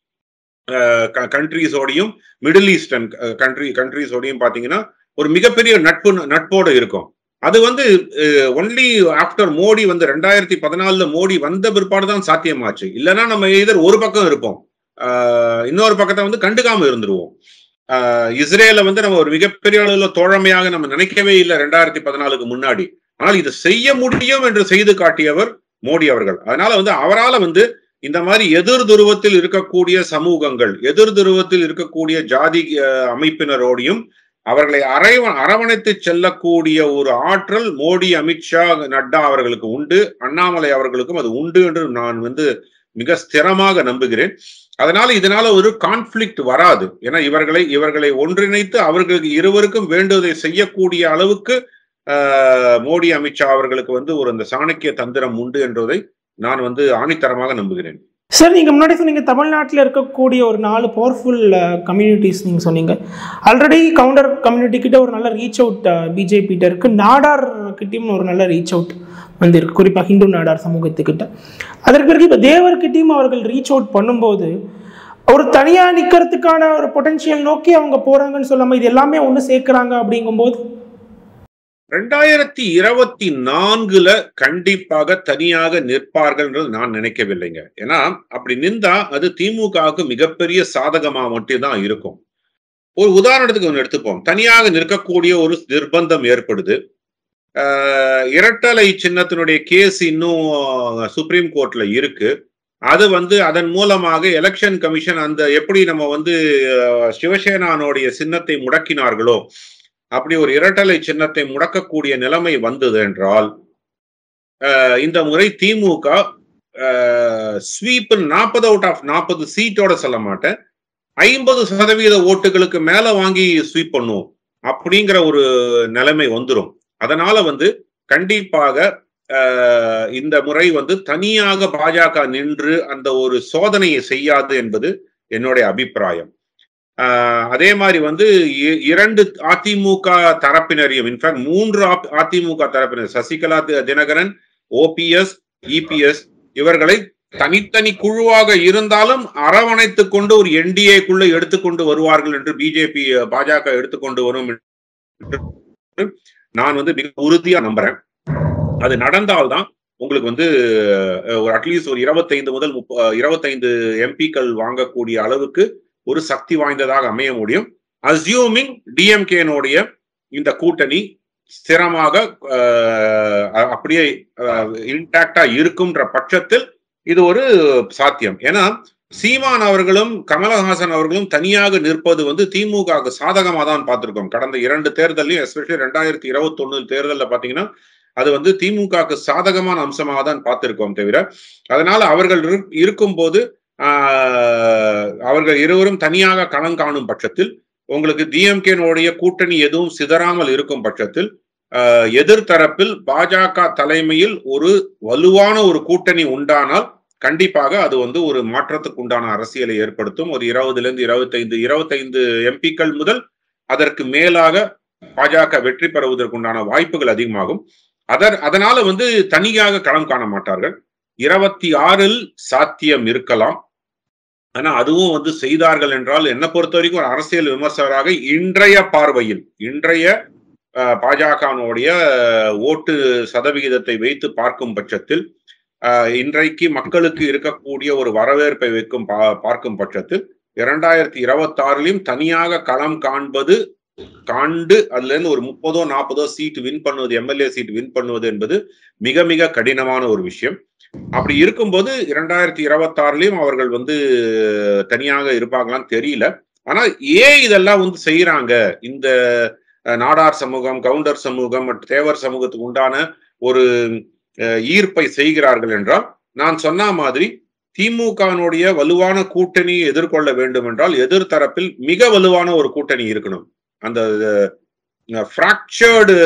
கண்ட்ரிஸோடையும் மிடில் ஈஸ்டர்ன் கண்ட்ரி கண்ட்ரிஸோடையும் பாத்தீங்கன்னா ஒரு மிகப்பெரிய நட்பு நட்போடு இருக்கும் அது வந்து ஒன்லி ஆஃப்டர் மோடி வந்து ரெண்டாயிரத்தி பதினாலுல மோடி வந்த பிற்பாடு தான் சாத்தியமாச்சு இல்லைன்னா நம்ம இதர் ஒரு பக்கம் இருப்போம் இன்னொரு பக்கத்தை வந்து கண்டுக்காம இருந்துருவோம் இஸ்ரேல வந்து நம்ம ஒரு மிகப்பெரிய அளவுல தோழமையாக நம்ம நினைக்கவே இல்லை ரெண்டாயிரத்தி பதினாலுக்கு முன்னாடி ஆனால் இது செய்ய முடியும் என்று செய்து காட்டியவர் மோடி அவர்கள் அதனால வந்து அவரால் வந்து இந்த மாதிரி எதிர் துருவத்தில் இருக்கக்கூடிய சமூகங்கள் எதிர் துருவத்தில் இருக்கக்கூடிய ஜாதி அமைப்பினரோடையும் அவர்களை அரைவ அரவணைத்து செல்லக்கூடிய ஒரு ஆற்றல் மோடி அமித்ஷா நட்டா அவர்களுக்கு உண்டு அண்ணாமலை அவர்களுக்கும் அது உண்டு என்று நான் வந்து மிக ஸ்திரமாக நம்புகிறேன் அதனால இதனால ஒரு கான்ஃபிளிக்ட் வராது ஏன்னா இவர்களை இவர்களை ஒன்றிணைத்து அவர்களுக்கு இருவருக்கும் வேண்டுவதை செய்யக்கூடிய அளவுக்கு மோடி அமித்ஷா அவர்களுக்கு வந்து ஒரு அந்த சாணக்கிய தந்திரம் உண்டு என்பதை நான் வந்து ஆணித்தரமாக நம்புகிறேன் சார் நீங்கள் முன்னாடி சொன்னீங்க தமிழ்நாட்டில் இருக்கக்கூடிய ஒரு நாலு பவர்ஃபுல் கம்யூனிட்டிஸ் நீங்கள் சொன்னீங்க ஆல்ரெடி கவுண்டர் கம்யூனிட்டி கிட்ட ஒரு நல்ல ரீச் அவுட் பிஜேபிகிட்ட இருக்குது நாடார் கிட்டேயும் ஒரு நல்ல ரீச் அவுட் வந்திருக்கு குறிப்பாக ஹிந்து நாடார் சமூகத்துக்கிட்ட அதற்கு பிறகு இப்போ தேவர்கிட்டையும் அவர்கள் ரீச் அவுட் பண்ணும்போது ஒரு தனியாக நிற்கிறதுக்கான ஒரு பொட்டன்ஷியல் நோக்கி அவங்க போகிறாங்கன்னு சொல்லாமல் இது எல்லாமே ஒன்று சேர்க்குறாங்க அப்படிங்கும்போது ரெண்டாயிரத்தி இருபத்தி நான்குல கண்டிப்பாக தனியாக நிற்பார்கள்ன்றது நான் நினைக்கவில்லைங்க ஏன்னா அப்படி நின்றா அது திமுகவுக்கு மிகப்பெரிய சாதகமா மட்டும்தான் இருக்கும் ஒரு உதாரணத்துக்கு ஒன்று எடுத்துப்போம் தனியாக நிற்கக்கூடிய ஒரு நிர்பந்தம் ஏற்படுது இரட்டலை சின்னத்தினுடைய கேஸ் இன்னும் சுப்ரீம் கோர்ட்ல இருக்கு அது வந்து அதன் மூலமாக எலெக்ஷன் கமிஷன் அந்த எப்படி நம்ம வந்து சிவசேனானுடைய சின்னத்தை முடக்கினார்களோ அப்படி ஒரு இரட்டலை சின்னத்தை முடக்கக்கூடிய நிலைமை வந்தது என்றால் இந்த முறை திமுக ஸ்வீப் நாற்பது அவுட் ஆஃப் நாற்பது சீட்டோட சொல்ல மாட்டேன் ஐம்பது சதவீத ஓட்டுகளுக்கு மேல வாங்கி ஸ்வீப் பண்ணுவோம் அப்படிங்கிற ஒரு நிலைமை வந்துடும் அதனால வந்து கண்டிப்பாக இந்த முறை வந்து தனியாக பாஜக நின்று அந்த ஒரு சோதனையை செய்யாது என்பது என்னுடைய அபிப்பிராயம் அதே மாதிரி வந்து இரண்டு அதிமுக தரப்பினரையும் இன்ஃபேக்ட் மூன்று அதிமுக தரப்பினர் சசிகலா தினகரன் ஓபிஎஸ் இபிஎஸ் இவர்களை தனித்தனி குழுவாக இருந்தாலும் அரவணைத்து கொண்டு ஒரு என்டிஏக்குள்ள எடுத்துக்கொண்டு வருவார்கள் என்று பிஜேபி பாஜக எடுத்துக்கொண்டு வரும் நான் வந்து மிக உறுதியா நம்புறேன் அது நடந்தால்தான் உங்களுக்கு வந்து ஒரு அட்லீஸ்ட் ஒரு இருபத்தைந்து முதல் முப்ப இருபத்தைந்து எம்பிக்கள் வாங்கக்கூடிய அளவுக்கு ஒரு சக்தி வாய்ந்ததாக அமைய முடியும் அசியூமிங் டிஎம்கேனுடைய இந்த கூட்டணி ஸ்திரமாக அப்படியே இன்டாக்டா இருக்கும்ன்ற பட்சத்தில் இது ஒரு சாத்தியம் ஏன்னா சீமான் அவர்களும் கமலஹாசன் அவர்களும் தனியாக நிற்பது வந்து திமுக சாதகமாக தான் பார்த்திருக்கோம் கடந்த இரண்டு தேர்தலையும் எஸ்பெஷலி ரெண்டாயிரத்தி இருபத்தி ஒண்ணு தேர்தலில் பாத்தீங்கன்னா அது வந்து திமுகவுக்கு சாதகமான அம்சமாக தான் பார்த்திருக்கோம் தவிர அதனால அவர்கள் இருக்கும் போது ஆஹ், அவர்கள் இருவரும் தனியாக களம் காணும் பட்சத்தில் உங்களுக்கு டிஎம்கேனுடைய கூட்டணி எதுவும் சிதறாமல் இருக்கும் பட்சத்தில் ஆஹ், எதிர்த்தரப்பில் பாஜக தலைமையில் ஒரு வலுவான ஒரு கூட்டணி உண்டானால் கண்டிப்பாக அது வந்து ஒரு மாற்றத்துக்கு உண்டான அரசியலை ஏற்படுத்தும் ஒரு இருபதுல இருந்து இருபத்தைந்து இருபத்தைந்து எம்பிக்கள் முதல் அதற்கு மேலாக பாஜக வெற்றி பெறுவதற்குண்டான வாய்ப்புகள் அதிகமாகும் அதர் அதனால வந்து தனியாக களம் காண மாட்டார்கள் இருபத்தி ஆறில் சாத்தியம் இருக்கலாம் ஆனா அதுவும் வந்து செய்தார்கள் என்றால் என்ன பொறுத்த வரைக்கும் ஒரு அரசியல் விமர்சகராக இன்றைய பார்வையில் இன்றைய அஹ், பாஜகவினுடைய ஓட்டு சதவிகிதத்தை வைத்து பார்க்கும் பட்சத்தில் அஹ், இன்றைக்கு மக்களுக்கு இருக்கக்கூடிய ஒரு வரவேற்பை வைக்கும் பா- பார்க்கும் பட்சத்தில் இரண்டாயிரத்தி இருபத்தி ஆறிலையும் தனியாக களம் காண்பது காண்டு அதுல இருந்து ஒரு முப்பதோ நாற்பதோ சீட் வின் பண்ணுவது எம்எல்ஏ சீட் வின் பண்ணுவது என்பது மிக மிக கடினமான ஒரு விஷயம் அப்படி இருக்கும்போது இரண்டாயிரத்தி இருபத்தி ஆறுலயும் அவர்கள் வந்து தனியாக இருப்பாங்களான்னு தெரியல ஆனா ஏன் இதெல்லாம் வந்து செய்யறாங்க இந்த அஹ், நாடார் சமூகம் கவுண்டர் சமூகம் மற்றும் தேவர் சமூகத்துக்கு உண்டான ஒரு அஹ், ஈர்ப்பை செய்கிறார்கள் என்றால் நான் சொன்ன மாதிரி திமுகவினுடைய வலுவான கூட்டணியை எதிர்கொள்ள வேண்டும் என்றால் எதிர்த்தரப்பில் மிக வலுவான ஒரு கூட்டணி இருக்கணும் அந்த ஃப்ராக்சர்டு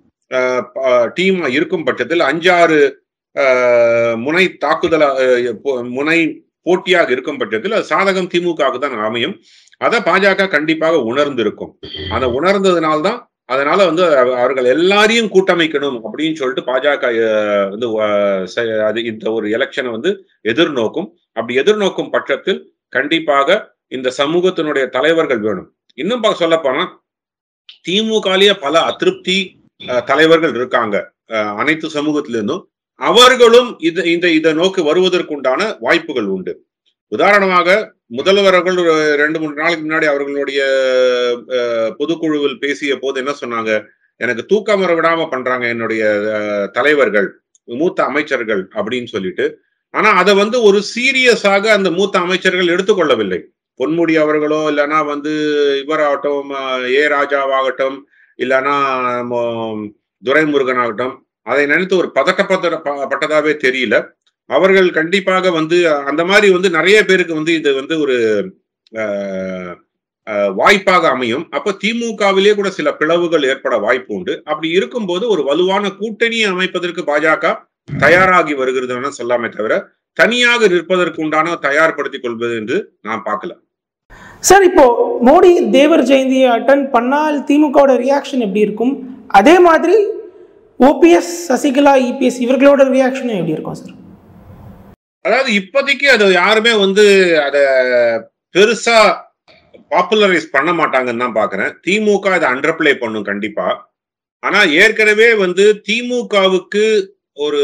டீம் இருக்கும் பட்சத்தில் அஞ்சாறு அஹ், முனை தாக்குதல் அஹ், பொ- முனை போட்டியாக இருக்கும் பட்சத்தில் அது சாதகம் திமுகவுக்கு தான் அமையும் அதை பாஜக கண்டிப்பாக உணர்ந்திருக்கும் அதை உணர்ந்ததுனால்தான் அதனால வந்து அவ- அவர்கள் எல்லாரையும் கூட்டமைக்கணும் அப்படின்னு சொல்லிட்டு பாஜக அஹ், வந்து அஹ், செ- அது இந்த ஒரு எலெக்ஷனை வந்து எதிர்நோக்கும் அப்படி எதிர்நோக்கும் பட்சத்தில் கண்டிப்பாக இந்த சமூகத்தினுடைய தலைவர்கள் வேணும் இன்னும் சொல்ல போனா திமுகலயே பல அதிருப்தி அஹ், தலைவர்கள் இருக்காங்க அஹ், அனைத்து சமூகத்திலிருந்தும் அவர்களும் இது இந்த இதை நோக்கி வருவதற்குண்டான வாய்ப்புகள் உண்டு உதாரணமாக முதல்வர்கள் ஒரு ரெண்டு மூணு நாளைக்கு முன்னாடி அவர்களுடைய அஹ், பொதுக்குழுவில் பேசிய போது என்ன சொன்னாங்க எனக்கு தூக்கம் வர விடாம பண்றாங்க என்னுடைய அஹ், தலைவர்கள் மூத்த அமைச்சர்கள் அப்படின்னு சொல்லிட்டு ஆனா அதை வந்து ஒரு சீரியஸாக அந்த மூத்த அமைச்சர்கள் எடுத்துக்கொள்ளவில்லை பொன்முடி அவர்களோ இல்லைன்னா வந்து இவராகட்டும் அஹ், ஏ ராஜாவாகட்டும் இல்லைன்னா ம- துரைமுருகன் ஆகட்டும் அதை நினைத்து ஒரு பதட்டப்பட்ட ப- பட்டதாவே தெரியல அவர்கள் கண்டிப்பாக வந்து அந்த மாதிரி வந்து நிறைய பேருக்கு வந்து இது வந்து ஒரு அஹ், அஹ், வாய்ப்பாக அமையும் அப்ப திமுகவிலே கூட சில பிளவுகள் ஏற்பட வாய்ப்பு உண்டு அப்படி இருக்கும்போது ஒரு வலுவான கூட்டணியை அமைப்பதற்கு பாஜக தயாராகி வருகிறதுன்னு சொல்லாமே தவிர தனியாக நிற்பதற்கு உண்டான தயார்படுத்திக் கொள்வது என்று நான் பார்க்கல சார் இப்போ மோடி தேவர் ஜெயந்தியை அட்டன் பண்ணால் திமுகவோட ரியாக்ஷன் எப்படி இருக்கும் அதே மாதிரி ஓபிஎஸ் சசிகலா இபிஎஸ் இவர்களோட ரியாக்ஷனும் எப்படி இருக்கும் சார் அதாவது இப்போதைக்கு அது யாருமே வந்து அத பெருசா பாப்புலரைஸ் பண்ண மாட்டாங்கன்னு தான் பாக்குறேன் திமுக இதை அண்டர்பிளே பண்ணும் கண்டிப்பா ஆனா ஏற்கனவே வந்து திமுகவுக்கு ஒரு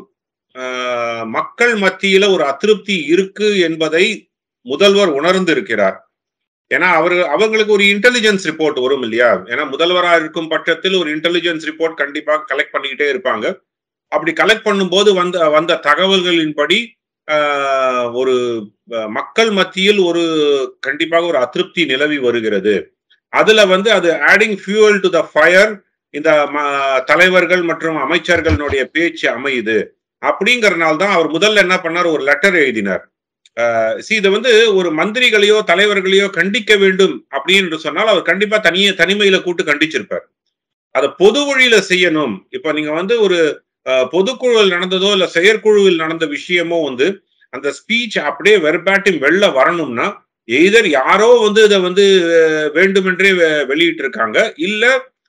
ஆஹ், மக்கள் மத்தியில ஒரு அதிருப்தி இருக்கு என்பதை முதல்வர் உணர்ந்து இருக்கிறார் ஏன்னா அவர் அவங்களுக்கு ஒரு இன்டெலிஜென்ஸ் ரிப்போர்ட் வரும் இல்லையா ஏன்னா முதல்வரா இருக்கும் பட்சத்தில் ஒரு இன்டெலிஜென்ஸ் ரிப்போர்ட் கண்டிப்பாக கலெக்ட் பண்ணிக்கிட்டே இருப்பாங்க அப்படி கலெக்ட் பண்ணும்போது வந்த வந்த தகவல்களின்படி ஆஹ், ஒரு அஹ், மக்கள் மத்தியில் ஒரு கண்டிப்பாக ஒரு அதிருப்தி நிலவி வருகிறது அதுல வந்து அது adding fuel to the fire இந்த ம- தலைவர்கள் மற்றும் அமைச்சர்களுடைய பேச்சு அமையுது அப்படிங்கறதுனால தான் அவர் முதல்ல என்ன பண்ணார் ஒரு லெட்டர் எழுதினார் சி இதை வந்து ஒரு மந்திரிகளையோ தலைவர்களையோ கண்டிக்க வேண்டும் அப்படின்னு சொன்னால் அவர் கண்டிப்பா தனியே தனிமையில கூட்டு கண்டிச்சிருப்பார் அதை பொது வழியில செய்யணும் இப்ப நீங்க வந்து ஒரு அஹ், பொதுக்குழுவில் நடந்ததோ இல்ல செயற்குழுவில் நடந்த விஷயமோ வந்து அந்த ஸ்பீச் அப்படியே வெர்பாட்டிம் வெளில வரணும்னா எய்தர் யாரோ வந்து இதை வந்து அஹ், வேண்டுமென்றே வெ- வெளியிட்டிருக்காங்க இல்ல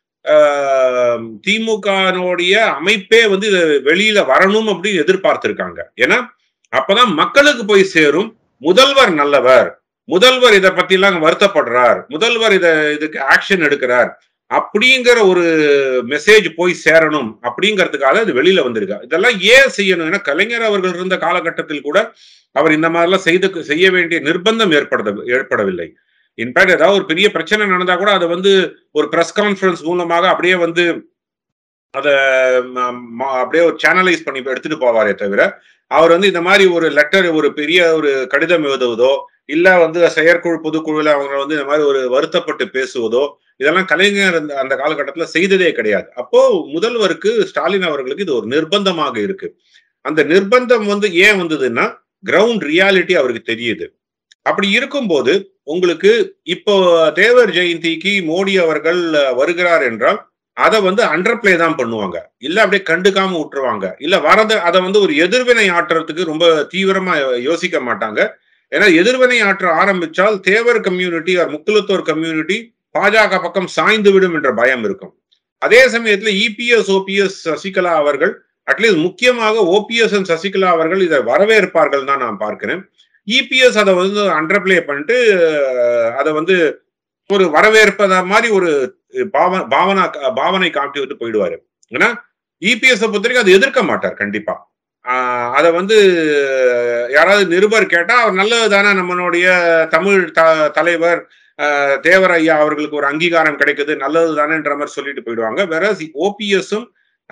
ஆஹ், திமுகனுடைய அமைப்பே வந்து இதை வெளியில வரணும் அப்படின்னு எதிர்பார்த்திருக்காங்க ஏன்னா அப்பதான் மக்களுக்கு போய் சேரும் முதல்வர் நல்லவர் முதல்வர் இதை பத்தி எல்லாம் வருத்தப்படுறார் முதல்வர் இத இதுக்கு ஆக்ஷன் எடுக்கிறார் அப்படிங்கிற ஒரு மெசேஜ் போய் சேரணும் அப்படிங்கிறதுக்காக இது வெளியில வந்திருக்கா இதெல்லாம் ஏன் செய்யணும் ஏன்னா கலைஞர் அவர்கள் இருந்த காலகட்டத்தில் கூட அவர் இந்த மாதிரிலாம் செய்து செய்ய வேண்டிய நிர்பந்தம் ஏற்பட ஏற்படவில்லை இன்ஃபேக்ட் ஏதாவது ஒரு பெரிய பிரச்சனை நடந்தா கூட அதை வந்து ஒரு பிரஸ் கான்ஃபரன்ஸ் மூலமாக அப்படியே வந்து அதை அப்படியே ஒரு சேனலைஸ் பண்ணி எடுத்துட்டு போவாரே தவிர அவர் வந்து இந்த மாதிரி ஒரு லெட்டர் ஒரு பெரிய ஒரு கடிதம் எழுதுவதோ இல்ல வந்து செயற்குழு பொதுக்குழுல அவங்க வந்து இந்த மாதிரி ஒரு வருத்தப்பட்டு பேசுவதோ இதெல்லாம் கலைஞர் அந்த அந்த காலகட்டத்துல செய்ததே கிடையாது அப்போ முதல்வருக்கு ஸ்டாலின் அவர்களுக்கு இது ஒரு நிர்பந்தமாக இருக்கு அந்த நிர்பந்தம் வந்து ஏன் வந்ததுன்னா கிரவுண்ட் ரியாலிட்டி அவருக்கு தெரியுது அப்படி இருக்கும்போது உங்களுக்கு இப்போ தேவர் ஜெயந்திக்கு மோடி அவர்கள் வருகிறார் என்றால் அதை வந்து அண்டர் பிளே தான் பண்ணுவாங்க இல்ல அப்படியே கண்டுக்காம விட்டுருவாங்க இல்ல வரத அதை வந்து ஒரு எதிர்வினை ஆற்றுறதுக்கு ரொம்ப தீவிரமா யோசிக்க மாட்டாங்க ஏன்னா எதிர்வினை ஆற்ற ஆரம்பிச்சால் Thevar community or Mukkulathor community Bajaka பக்கம் சாய்ந்து விடும் என்ற பயம் இருக்கும் அதே சமயத்துல இபிஎஸ் ஓபிஎஸ் சசிகலா அவர்கள் அட்லீஸ்ட் முக்கியமாக ஓபிஎஸ் அண்ட் சசிகலா அவர்கள் இதை வரவேற்பார்கள் தான் நான் பார்க்கிறேன் இபிஎஸ் அதை வந்து அண்டர் பிளே பண்ணிட்டு அதை வந்து ஒரு வரவேற்பத மாதிரி ஒரு பாவ பாவனா பாவனை காட்டி விட்டு போயிடுவாரு ஏன்னா இபிஎஸ் பொறுத்த வரைக்கும் அதை எதிர்க்க மாட்டார் கண்டிப்பா அதை வந்து யாராவது நிருபர் கேட்டா அவர் நல்லது தானே நம்மளுடைய தமிழ் த தலைவர் தேவர் ஐயா அவர்களுக்கு ஒரு அங்கீகாரம் கிடைக்குது நல்லது தானேன்ற மாதிரி சொல்லிட்டு போயிடுவாங்க வேற ஓபிஎஸும்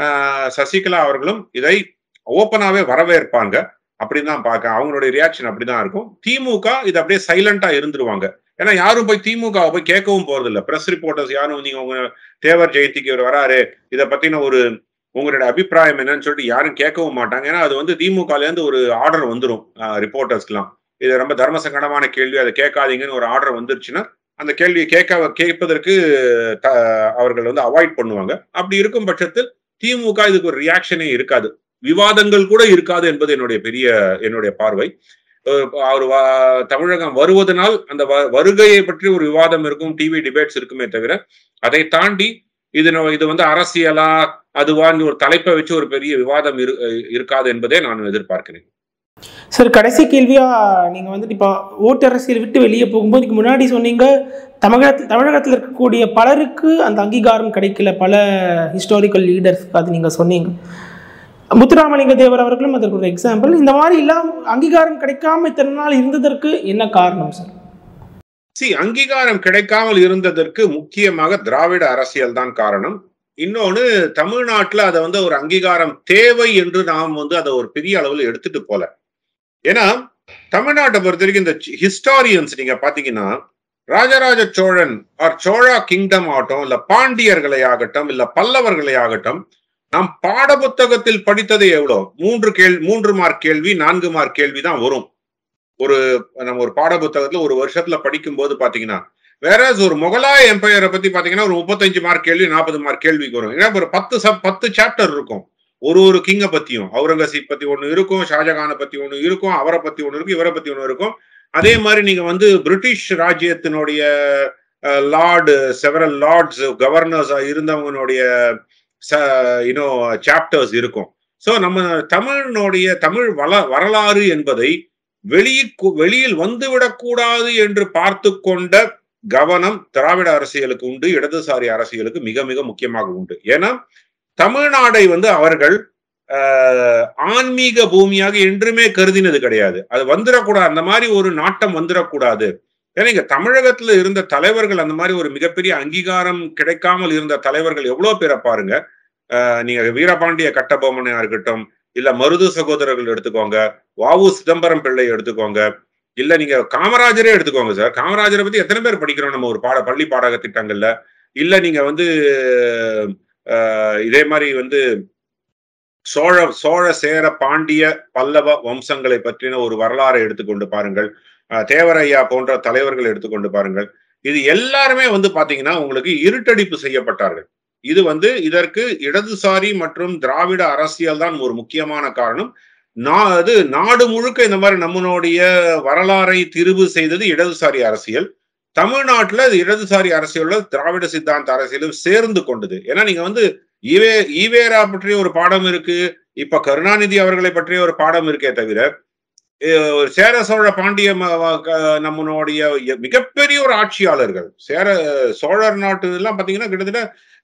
சசிகலா அவர்களும் இதை ஓப்பனாவே வரவேற்பாங்க அப்படின்னு தான் பார்க்க அவங்களுடைய ரியாக்ஷன் அப்படிதான் இருக்கும் திமுக இது அப்படியே சைலண்டா இருந்துருவாங்க ஏன்னா யாரும் போய் திமுக போய் கேட்கவும் போறது இல்லை பிரஸ் ரிப்போர்ட்டர்ஸ் யாரும் நீங்க உங்க தேவர் ஜெயந்திக்கு இவர் வராரு இதை பத்தின ஒரு உங்களுடைய அபிப்பிராயம் என்னன்னு சொல்லிட்டு யாரும் கேட்கவும் மாட்டாங்க ஏன்னா அது வந்து திமுகல இருந்து ஒரு ஆர்டர் வந்துடும் ரிப்போர்ட்டர்ஸ்க்குலாம் இது ரொம்ப தர்ம சங்கடமான கேள்வி அதை கேட்காதீங்கன்னு ஒரு ஆர்டர் வந்துருச்சுன்னா அந்த கேள்வியை கேட்க கேட்பதற்கு அவர்கள் வந்து அவாய்ட் பண்ணுவாங்க அப்படி இருக்கும் பட்சத்தில் திமுக இதுக்கு ஒரு ரியாக்ஷனே இருக்காது விவாதங்கள் கூட இருக்காது என்பது என்னுடைய பெரிய என்னுடைய பார்வை அவர் தமிழகம் வருவதனால் அந்த வருகையை பற்றி ஒரு விவாதம் இருக்கும் டிவி டிபேட்ஸ் இருக்குமே தவிர அதை தாண்டி இது இது வந்து அரசியலா அதுவான்னு ஒரு தலைப்பை வச்சு ஒரு பெரிய விவாதம் இரு இருக்காது என்பதே நான் எதிர்பார்க்கிறேன் சார் கடைசி கேள்வியா நீங்க வந்துட்டு இப்போ ஓட்டு அரசியல் விட்டு வெளியே போகும்போது இதுக்கு முன்னாடி சொன்னீங்க தமிழகத்தில் தமிழகத்தில் இருக்கக்கூடிய பலருக்கு அந்த அங்கீகாரம் கிடைக்கல பல ஹிஸ்டாரிக்கல் லீடர்ஸ்க்கு அது நீங்க சொன்னீங்க முத்துராமலிங்க தேவர் அவர்களும் அதற்கு ஒரு எக்ஸாம்பிள் இந்த மாதிரி இல்லாம அங்கீகாரம் கிடைக்காம இத்தனை நாள் இருந்ததற்கு என்ன காரணம் சார் சி அங்கீகாரம் கிடைக்காமல் இருந்ததற்கு முக்கியமாக திராவிட அரசியல் தான் காரணம் இன்னொன்னு தமிழ்நாட்டுல அதை வந்து ஒரு அங்கீகாரம் தேவை என்று நாம் வந்து அதை ஒரு பெரிய அளவில் எடுத்துட்டு போல ஏன்னா தமிழ்நாட்டை பொறுத்த வரைக்கும் இந்த ஹிஸ்டாரியன்ஸ் நீங்க பாத்தீங்கன்னா ராஜராஜ சோழன் ஆர் சோழா கிங்டம் ஆகட்டும் இல்ல பாண்டியர்களை ஆகட்டும் இல்ல பல்லவர்களை ஆகட்டும் நாம் பாட புத்தகத்தில் படித்தது எவ்வளோ மூன்று கேள் மூன்று மார்க் கேள்வி நான்கு மார்க் கேள்வி தான் வரும் ஒரு நம்ம ஒரு பாட புத்தகத்துல ஒரு வருஷத்துல படிக்கும் போது பாத்தீங்கன்னா வேற ஒரு முகலாய எம்பையரை பத்தி பாத்தீங்கன்னா ஒரு முப்பத்தஞ்சு மார்க் கேள்வி நாற்பது மார்க் கேள்விக்கு வரும் ஏன்னா ஒரு பத்து சப் பத்து சாப்டர் இருக்கும் ஒரு ஒரு கிங்கை பத்தியும் அவுரங்கசீப் பத்தி ஒண்ணு இருக்கும் ஷாஜகானை பத்தி ஒண்ணு இருக்கும் அவரை பத்தி ஒண்ணு இருக்கும் இவரை பத்தி ஒண்ணு இருக்கும் அதே மாதிரி நீங்க வந்து பிரிட்டிஷ் ராஜ்யத்தினுடைய லார்டு செவரல் லார்ட்ஸ் கவர்னர்ஸ் இருந்தவங்களுடைய யூனோ சாப்டர்ஸ் இருக்கும் ஸோ நம்ம தமிழனுடைய தமிழ் வள வரலாறு என்பதை வெளியே வெளியில் வந்துவிடக்கூடாது என்று பார்த்து கொண்ட கவனம் திராவிட அரசியலுக்கு உண்டு இடதுசாரி அரசியலுக்கு மிக மிக முக்கியமாக உண்டு ஏன்னா தமிழ்நாடை வந்து அவர்கள் ஆன்மீக பூமியாக என்றுமே கருதினது கிடையாது அது வந்துடக்கூடாது அந்த மாதிரி ஒரு நாட்டம் வந்துடக்கூடாது ஏன்னா இங்க தமிழகத்துல இருந்த தலைவர்கள் அந்த மாதிரி ஒரு மிகப்பெரிய அங்கீகாரம் கிடைக்காமல் இருந்த தலைவர்கள் எவ்வளவு பேரை பாருங்க நீங்க வீரபாண்டிய கட்டபொம்மனையா இருக்கட்டும் இல்ல மருது சகோதரர்கள் எடுத்துக்கோங்க வாவு சிதம்பரம் பிள்ளை எடுத்துக்கோங்க இல்ல நீங்க காமராஜரே எடுத்துக்கோங்க சார் காமராஜரை பத்தி எத்தனை பேர் படிக்கிறோம் நம்ம ஒரு பாட பள்ளி பாடக திட்டங்கள்ல இல்ல நீங்க வந்து இதே மாதிரி வந்து சோழ சோழ சேர பாண்டிய பல்லவ வம்சங்களை பற்றின ஒரு வரலாறை எடுத்துக்கொண்டு பாருங்கள் தேவரையா போன்ற தலைவர்கள் எடுத்துக்கொண்டு பாருங்கள் இது எல்லாருமே வந்து பாத்தீங்கன்னா உங்களுக்கு இருட்டடிப்பு செய்யப்பட்டார்கள் இது வந்து இதற்கு இடதுசாரி மற்றும் திராவிட அரசியல் தான் ஒரு முக்கியமான காரணம் நான் அது நாடு முழுக்க இந்த மாதிரி நம்மளுடைய வரலாறை திருவு செய்தது இடதுசாரி அரசியல் தமிழ்நாட்டுல அது இடதுசாரி அரசியல்ல திராவிட சித்தாந்த அரசியலும் சேர்ந்து கொண்டது ஏன்னா நீங்க வந்து ஈவே ஈவேரா பற்றிய ஒரு பாடம் இருக்கு இப்ப கருணாநிதி அவர்களை பற்றிய ஒரு பாடம் இருக்கே தவிர சேர சோழ பாண்டிய நம்மளுடைய மிகப்பெரிய ஒரு ஆட்சியாளர்கள் சேர சோழர் நாட்டு எல்லாம் பாத்தீங்கன்னா கிட்டத்தட்ட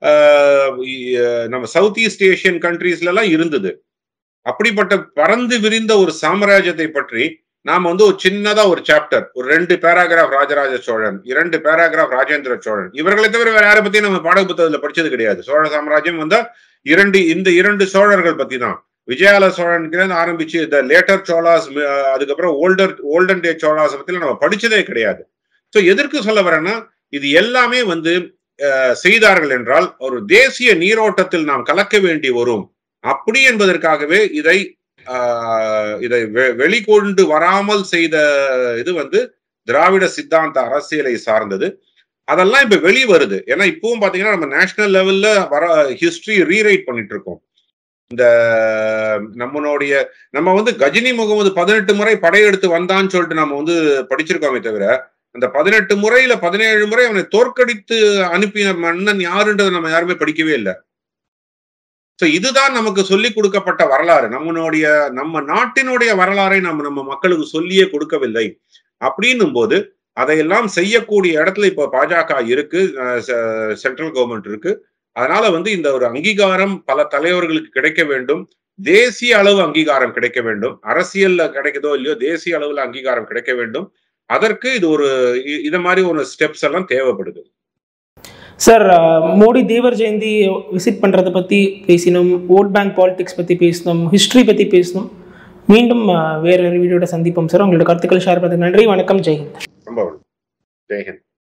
நம்ம சவுத் ஈஸ்ட் ஏஷியன் கண்ட்ரீஸ்ல எல்லாம் இருந்தது அப்படிப்பட்ட பறந்து விரிந்த ஒரு சாம்ராஜ்யத்தை பற்றி நாம வந்து ஒரு சின்னதா ஒரு சாப்டர் ஒரு ரெண்டு பேராகிராஃப் ராஜராஜ சோழன் இரண்டு பேராகிராஃப் ராஜேந்திர சோழன் இவர்களை தவிர வேற யாரை பத்தியும் நம்ம பாட புத்தகத்துல படிச்சது கிடையாது சோழ சாம்ராஜ்யம் வந்தா இரண்டு இந்த இரண்டு சோழர்கள் பத்தி தான் விஜயால சோழன் ஆரம்பிச்சு இந்த லேட்டர் சோழாஸ் அதுக்கப்புறம் ஓல்டர் ஓல்டன் டே சோழாஸ் பத்தி நம்ம படிச்சதே கிடையாது ஸோ எதற்கு சொல்ல வரேன்னா இது எல்லாமே வந்து செய்தார்கள் என்றால் ஒரு தேசிய நீரோட்டத்தில் நாம் கலக்க வேண்டி வரும் அப்படி என்பதற்காகவே இதை ஆஹ், இதை வெ- வெளிக்கொண்டு வராமல் செய்த இது வந்து திராவிட சித்தாந்த அரசியலை சார்ந்தது அதெல்லாம் இப்ப வெளி வருது ஏன்னா இப்பவும் பாத்தீங்கன்னா நம்ம நேஷனல் லெவல்ல வர ஹிஸ்டரி ரீரைட் பண்ணிட்டு இருக்கோம் இந்த நம்மளுடைய நம்ம வந்து கஜினி முகமது பதினெட்டு முறை படையெடுத்து வந்தான்னு சொல்லிட்டு நம்ம வந்து படிச்சிருக்கோமே தவிர அந்த பதினெட்டு முறையில பதினேழு முறை அவனை தோற்கடித்து அனுப்பின மன்னன் யாருன்றதை நம்ம யாருமே படிக்கவே இல்லை சோ இதுதான் நமக்கு சொல்லி கொடுக்கப்பட்ட வரலாறு நம்மளுடைய நம்ம நாட்டினுடைய வரலாறை நம்ம நம்ம மக்களுக்கு சொல்லியே கொடுக்கவில்லை அப்படின்னும் போது அதையெல்லாம் செய்யக்கூடிய இடத்துல இப்ப பாஜக இருக்கு சென்ட்ரல் கவர்மெண்ட் இருக்கு அதனால வந்து இந்த ஒரு அங்கீகாரம் பல தலைவர்களுக்கு கிடைக்க வேண்டும் தேசிய அளவு அங்கீகாரம் கிடைக்க வேண்டும் அரசியல்ல கிடைக்குதோ இல்லையோ தேசிய அளவுல அங்கீகாரம் கிடைக்க வேண்டும் அதற்கு இது ஒரு இ- இத மாதிரி ஒரு ஸ்டெப்ஸ் எல்லாம் தேவைப்படுது சார் அஹ், மோடி தேவர் ஜெயந்தி விசிட் பண்ணுறதை பற்றி பேசினோம் ஓட் பேங்க் பாலிடிக்ஸ் பற்றி பேசினோம் ஹிஸ்ட்ரி பற்றி பேசினோம் மீண்டும் அஹ், வேற ஒரு வீடியோட சந்திப்போம் சார் உங்களோட கருத்துக்கள் ஷேர் பண்ணதுக்கு நன்றி வணக்கம் ஜெயஹிந்த் ரொம்ப ஜெய்ஹிந்த்